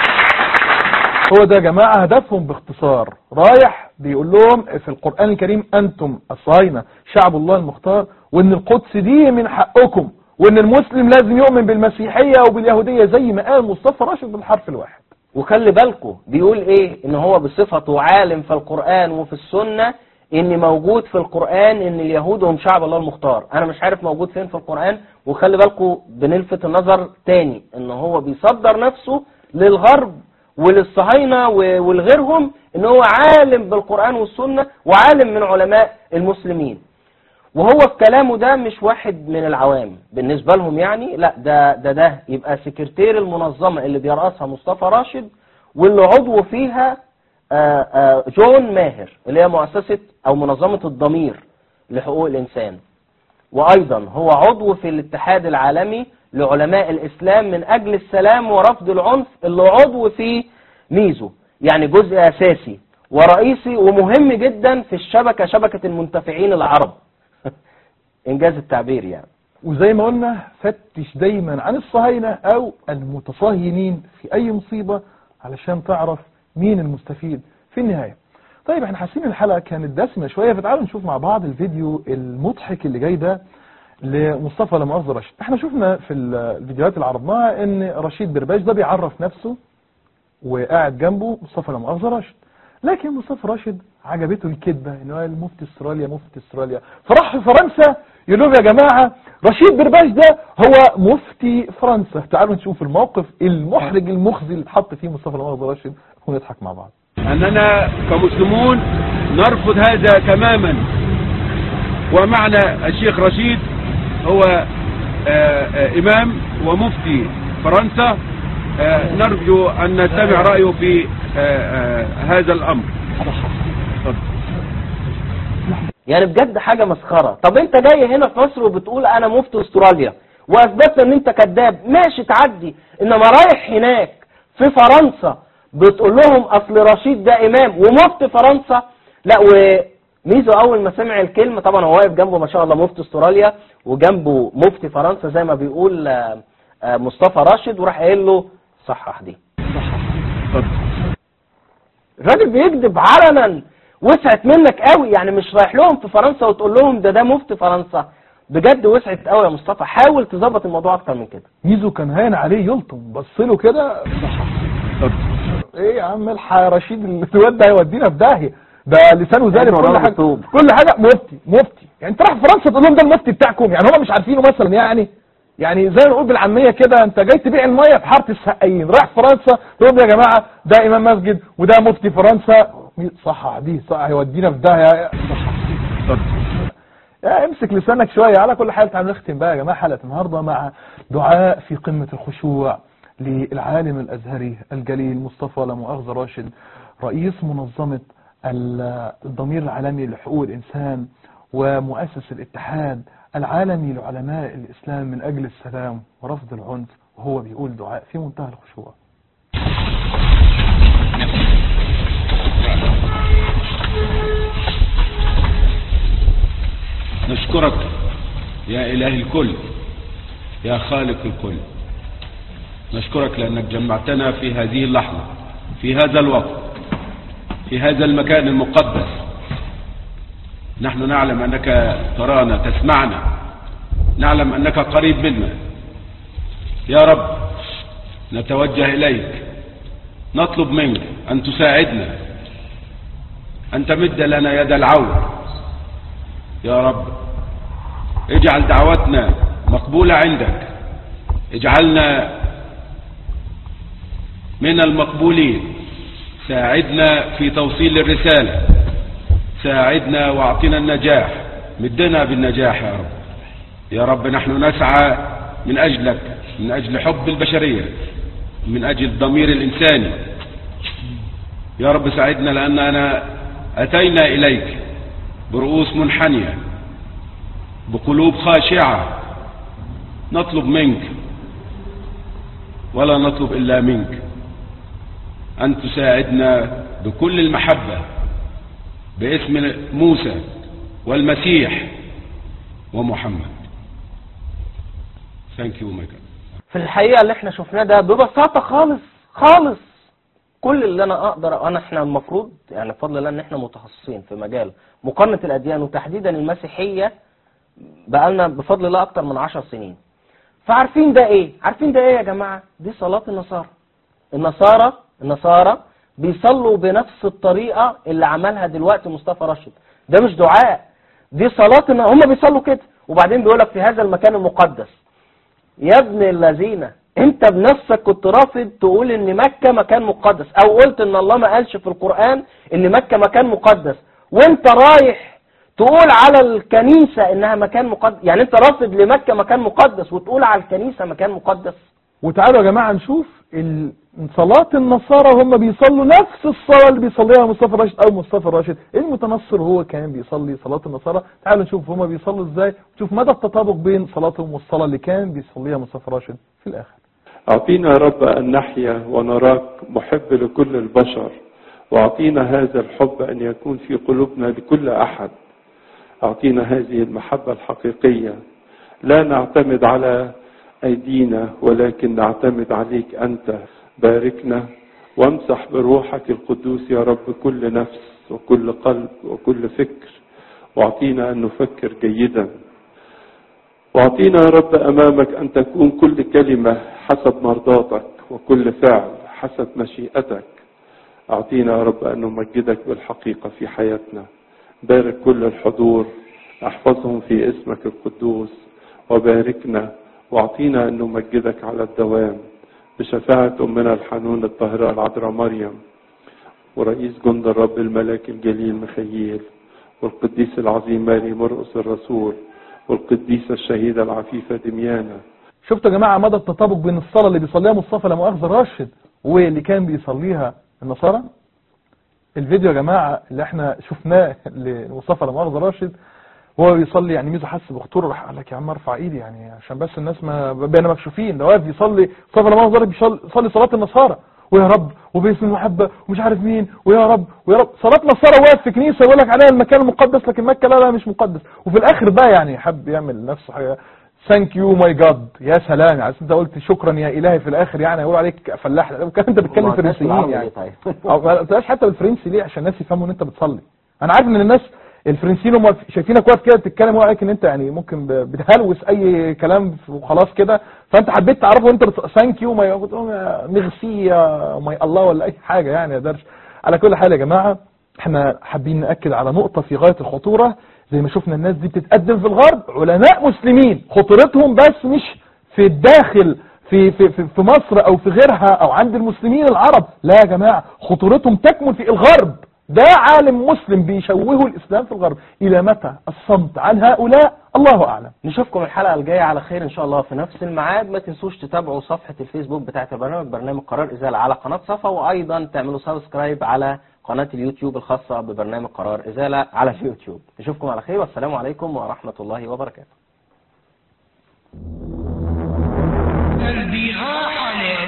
هو ده يا جماعة هدفهم باختصار رايح بيقول لهم في القرآن الكريم أنتم الصهاينة شعب الله المختار وأن القدس دي من حقكم وأن المسلم لازم يؤمن بالمسيحية وباليهودية زي ما قال مصطفى راشد بالحرف الواحد وخلي بالكم بيقول ايه ان هو بصفته عالم في القرآن وفي السنة ان موجود في القرآن ان اليهود هم شعب الله المختار انا مش عارف موجود فين في القرآن وخلي بالكم بنلفت النظر تاني ان هو بيصدر نفسه للغرب وللصهاينة و- ولغيرهم ان هو عالم بالقرآن والسنة وعالم من علماء المسلمين وهو في كلامه ده مش واحد من العوام بالنسبة لهم يعني لا ده ده ده يبقى سكرتير المنظمة اللي بيرأسها مصطفى راشد واللي عضو فيها آه، آه، جون ماهر اللي هي مؤسسة او منظمة الضمير لحقوق الانسان وايضا هو عضو في الاتحاد العالمي لعلماء الإسلام من أجل السلام ورفض العنف اللي عضو في ميزو يعني جزء أساسي ورئيسي ومهم جدا في الشبكة شبكة المنتفعين العرب إنجاز التعبير يعني وزي ما قلنا فتش دايما عن الصهاينة او المتصهينين في اي مصيبة علشان تعرف مين المستفيد في النهاية طيب احنا حاسين الحلقة كانت دسمة شوية فتعالوا نشوف مع بعض الفيديو المضحك اللي جاي ده لمصطفى لا مؤاخذة رشيد احنا شفنا في الفيديوهات اللي عرضناها ان رشيد برباش ده بيعرف نفسه وقاعد جنبه مصطفى لا مؤاخذة راشد لكن مصطفى راشد عجبته الكذبة ان هو المفتي استراليا مفتي استراليا فراح في فرنسا يقول لهم يا جماعة رشيد برباش ده هو مفتي فرنسا تعالوا نشوف الموقف المحرج المخزي اللي اتحط فيه مصطفى لا مؤاخذة راشد ونضحك مع بعض أننا كمسلمون نرفض هذا تماما ومعنى الشيخ رشيد هو آه، آه، إمام ومفتي فرنسا آه، نرجو أن نتبع رأيه في آه، آه، هذا الأمر يعني بجد حاجة مسخرة طب انت جاي هنا في مصر وبتقول انا مفتي استراليا واثبتت ان انت كذاب ماشي تعدي انما رايح هناك في فرنسا بتقول لهم اصل رشيد ده امام ومفتي فرنسا لا وميزو اول ما سمع الكلمة طبعا هو واقف جنبه ما شاء الله مفتي استراليا وجنبه مفتي فرنسا زي ما بيقول آه، آه، مصطفى راشد وراح قايل له صحح دي الراجل بيكذب علنا وسعت منك قوي يعني مش رايح لهم في فرنسا وتقول لهم ده ده مفتي فرنسا بجد وسعت قوي يا مصطفى حاول تظبط الموضوع اكتر من كده ميزو كان هاين عليه يلطم بص له كده ايه يا عم الحق يا رشيد الواد ده هيودينا في داهيه ده لسانه زارب أيوة، كل والله حاجه مكتوب. كل حاجه مفتي مفتي يعني انت رايح فرنسا تقول لهم ده المفتي بتاعكم يعني هم مش عارفينه مثلا يعني يعني زي ما نقول بالعاميه كده انت جاي تبيع الميه في حاره السقايين رايح فرنسا تقول لهم يا جماعه ده امام مسجد وده مفتي فرنسا صح دي صح هيودينا في داهيه يا امسك لسانك شوية على كل حال تعالوا نختم بقى يا جماعة حلقة النهاردة مع دعاء في قمة الخشوع للعالم الأزهري الجليل مصطفى لا مؤاخذة راشد رئيس منظمة ال- الضمير العالمي لحقوق الإنسان ومؤسس الاتحاد العالمي لعلماء الإسلام من أجل السلام ورفض العنف وهو بيقول دعاء في منتهى الخشوع نشكرك يا إله الكل يا خالق الكل نشكرك لأنك جمعتنا في هذه اللحظة في هذا الوقت في هذا المكان المقدس نحن نعلم أنك ترانا تسمعنا نعلم أنك قريب منا يا رب نتوجه إليك نطلب منك أن تساعدنا أن تمد لنا يد العون يا رب اجعل دعوتنا مقبولة عندك اجعلنا من المقبولين ساعدنا في توصيل الرسالة ساعدنا واعطنا النجاح مدنا بالنجاح يا رب يا رب نحن نسعى من أجلك من أجل حب البشرية من أجل الضمير الإنساني يا رب ساعدنا لأننا أتينا إليك برؤوس منحنية بقلوب خاشعة نطلب منك ولا نطلب إلا منك أن تساعدنا بكل المحبة باسم موسى والمسيح ومحمد Thank you my God. في الحقيقة اللي احنا شفناه ده ببساطة خالص خالص كل اللي انا اقدر انا احنا المفروض يعني بفضل الله ان احنا متخصصين في مجال مقارنة الاديان وتحديدا المسيحية بقالنا بفضل الله اكتر من عشر سنين فعارفين ده ايه عارفين ده ايه يا جماعة دي صلاة النصارى النصارى النصارى بيصلوا بنفس الطريقة اللي عملها دلوقتي مصطفى رشد ده مش دعاء دي صلاة إن هم بيصلوا كده وبعدين بيقولك في هذا المكان المقدس يا ابن الذين انت بنفسك كنت رافض تقول ان مكة مكان مقدس او قلت ان الله ما قالش في القرآن ان مكة مكان مقدس وانت رايح تقول على الكنيسة انها مكان مقدس يعني انت رافض لمكة مكان مقدس وتقول على الكنيسة مكان مقدس وتعالوا يا جماعة نشوف ال- صلاة النصارى هم بيصلوا نفس الصلاة اللي بيصليها مصطفى راشد او مصطفى راشد المتنصر هو كان بيصلي صلاة النصارى تعالوا نشوف هم بيصلوا ازاي نشوف مدى التطابق بين صلاتهم والصلاة اللي كان بيصليها مصطفى راشد في الاخر أعطينا يا رب أن نحيا ونراك محب لكل البشر وأعطينا هذا الحب أن يكون في قلوبنا لكل أحد أعطينا هذه المحبة الحقيقية لا نعتمد على أيدينا ولكن نعتمد عليك أنت باركنا وامسح بروحك القدوس يا رب كل نفس وكل قلب وكل فكر واعطينا أن نفكر جيدا واعطينا يا رب امامك ان تكون كل كلمه حسب مرضاتك وكل فعل حسب مشيئتك اعطينا يا رب ان نمجدك بالحقيقه في حياتنا بارك كل الحضور احفظهم في اسمك القدوس وباركنا واعطينا ان نمجدك على الدوام بشفاعه امنا الحنون الطاهره العذراء مريم ورئيس جند الرب الملاك الجليل مخيل والقديس العظيم ماري مرقس الرسول والقديسة الشهيدة العفيفة دميانة شفتوا يا جماعة مدى التطابق بين الصلاة اللي بيصليها مصطفى لا مؤاخذة راشد واللي كان بيصليها النصارى الفيديو يا جماعة اللي احنا شفناه لمصطفى لا مؤاخذة راشد وهو بيصلي يعني ميزو حس بخطوره راح قال لك يا عم ارفع ايدي يعني عشان بس الناس ما بقينا مكشوفين ده واقف يصلي مصطفى لا مؤاخذة راشد بيصلي صلاة النصارى ويا رب وباسم المحبة ومش عارف مين ويا رب ويا رب صلاة نصارى واقف في كنيسة يقول لك عليها المكان المقدس لكن مكة لا لا مش مقدس وفي الاخر ده يعني حب يعمل نفسه حاجة ثانك يو ماي جاد يا سلام يعني انت قلت شكرا يا الهي في الاخر يعني يقول عليك فلاح كان انت بتتكلم ما قلتهاش فرنسيين بالعربي يعني ليه طيب؟ او ما قلتهاش حتى بالفرنسي ليه عشان الناس يفهموا ان انت بتصلي انا عارف ان الناس الفرنسيين هم شايفينك واقف كده بتتكلم وعليك ان انت يعني ممكن ب- بتهلوس اي كلام وخلاص كده فانت حبيت تعرفه انت ثانك يو ماي ميرسي يا ماي الله ولا اي حاجه يعني يا درش على كل حال يا جماعه احنا حابين ناكد على نقطه في غايه الخطوره زي ما شفنا الناس دي بتتقدم في الغرب علماء مسلمين خطورتهم بس مش في الداخل في في في في مصر او في غيرها او عند المسلمين العرب لا يا جماعه خطورتهم تكمن في الغرب ده عالم مسلم بيشوهوا الاسلام في الغرب الى متى الصمت عن هؤلاء الله اعلم نشوفكم الحلقة الجاية على خير إن شاء الله في نفس الميعاد ما تنسوش تتابعوا صفحة الفيسبوك بتاعت البرنامج برنامج قرار إزالة على قناة صفا وأيضا تعملوا سبسكرايب على قناة اليوتيوب الخاصة ببرنامج قرار إزالة على اليوتيوب نشوفكم على خير والسلام عليكم ورحمة الله وبركاته البهاء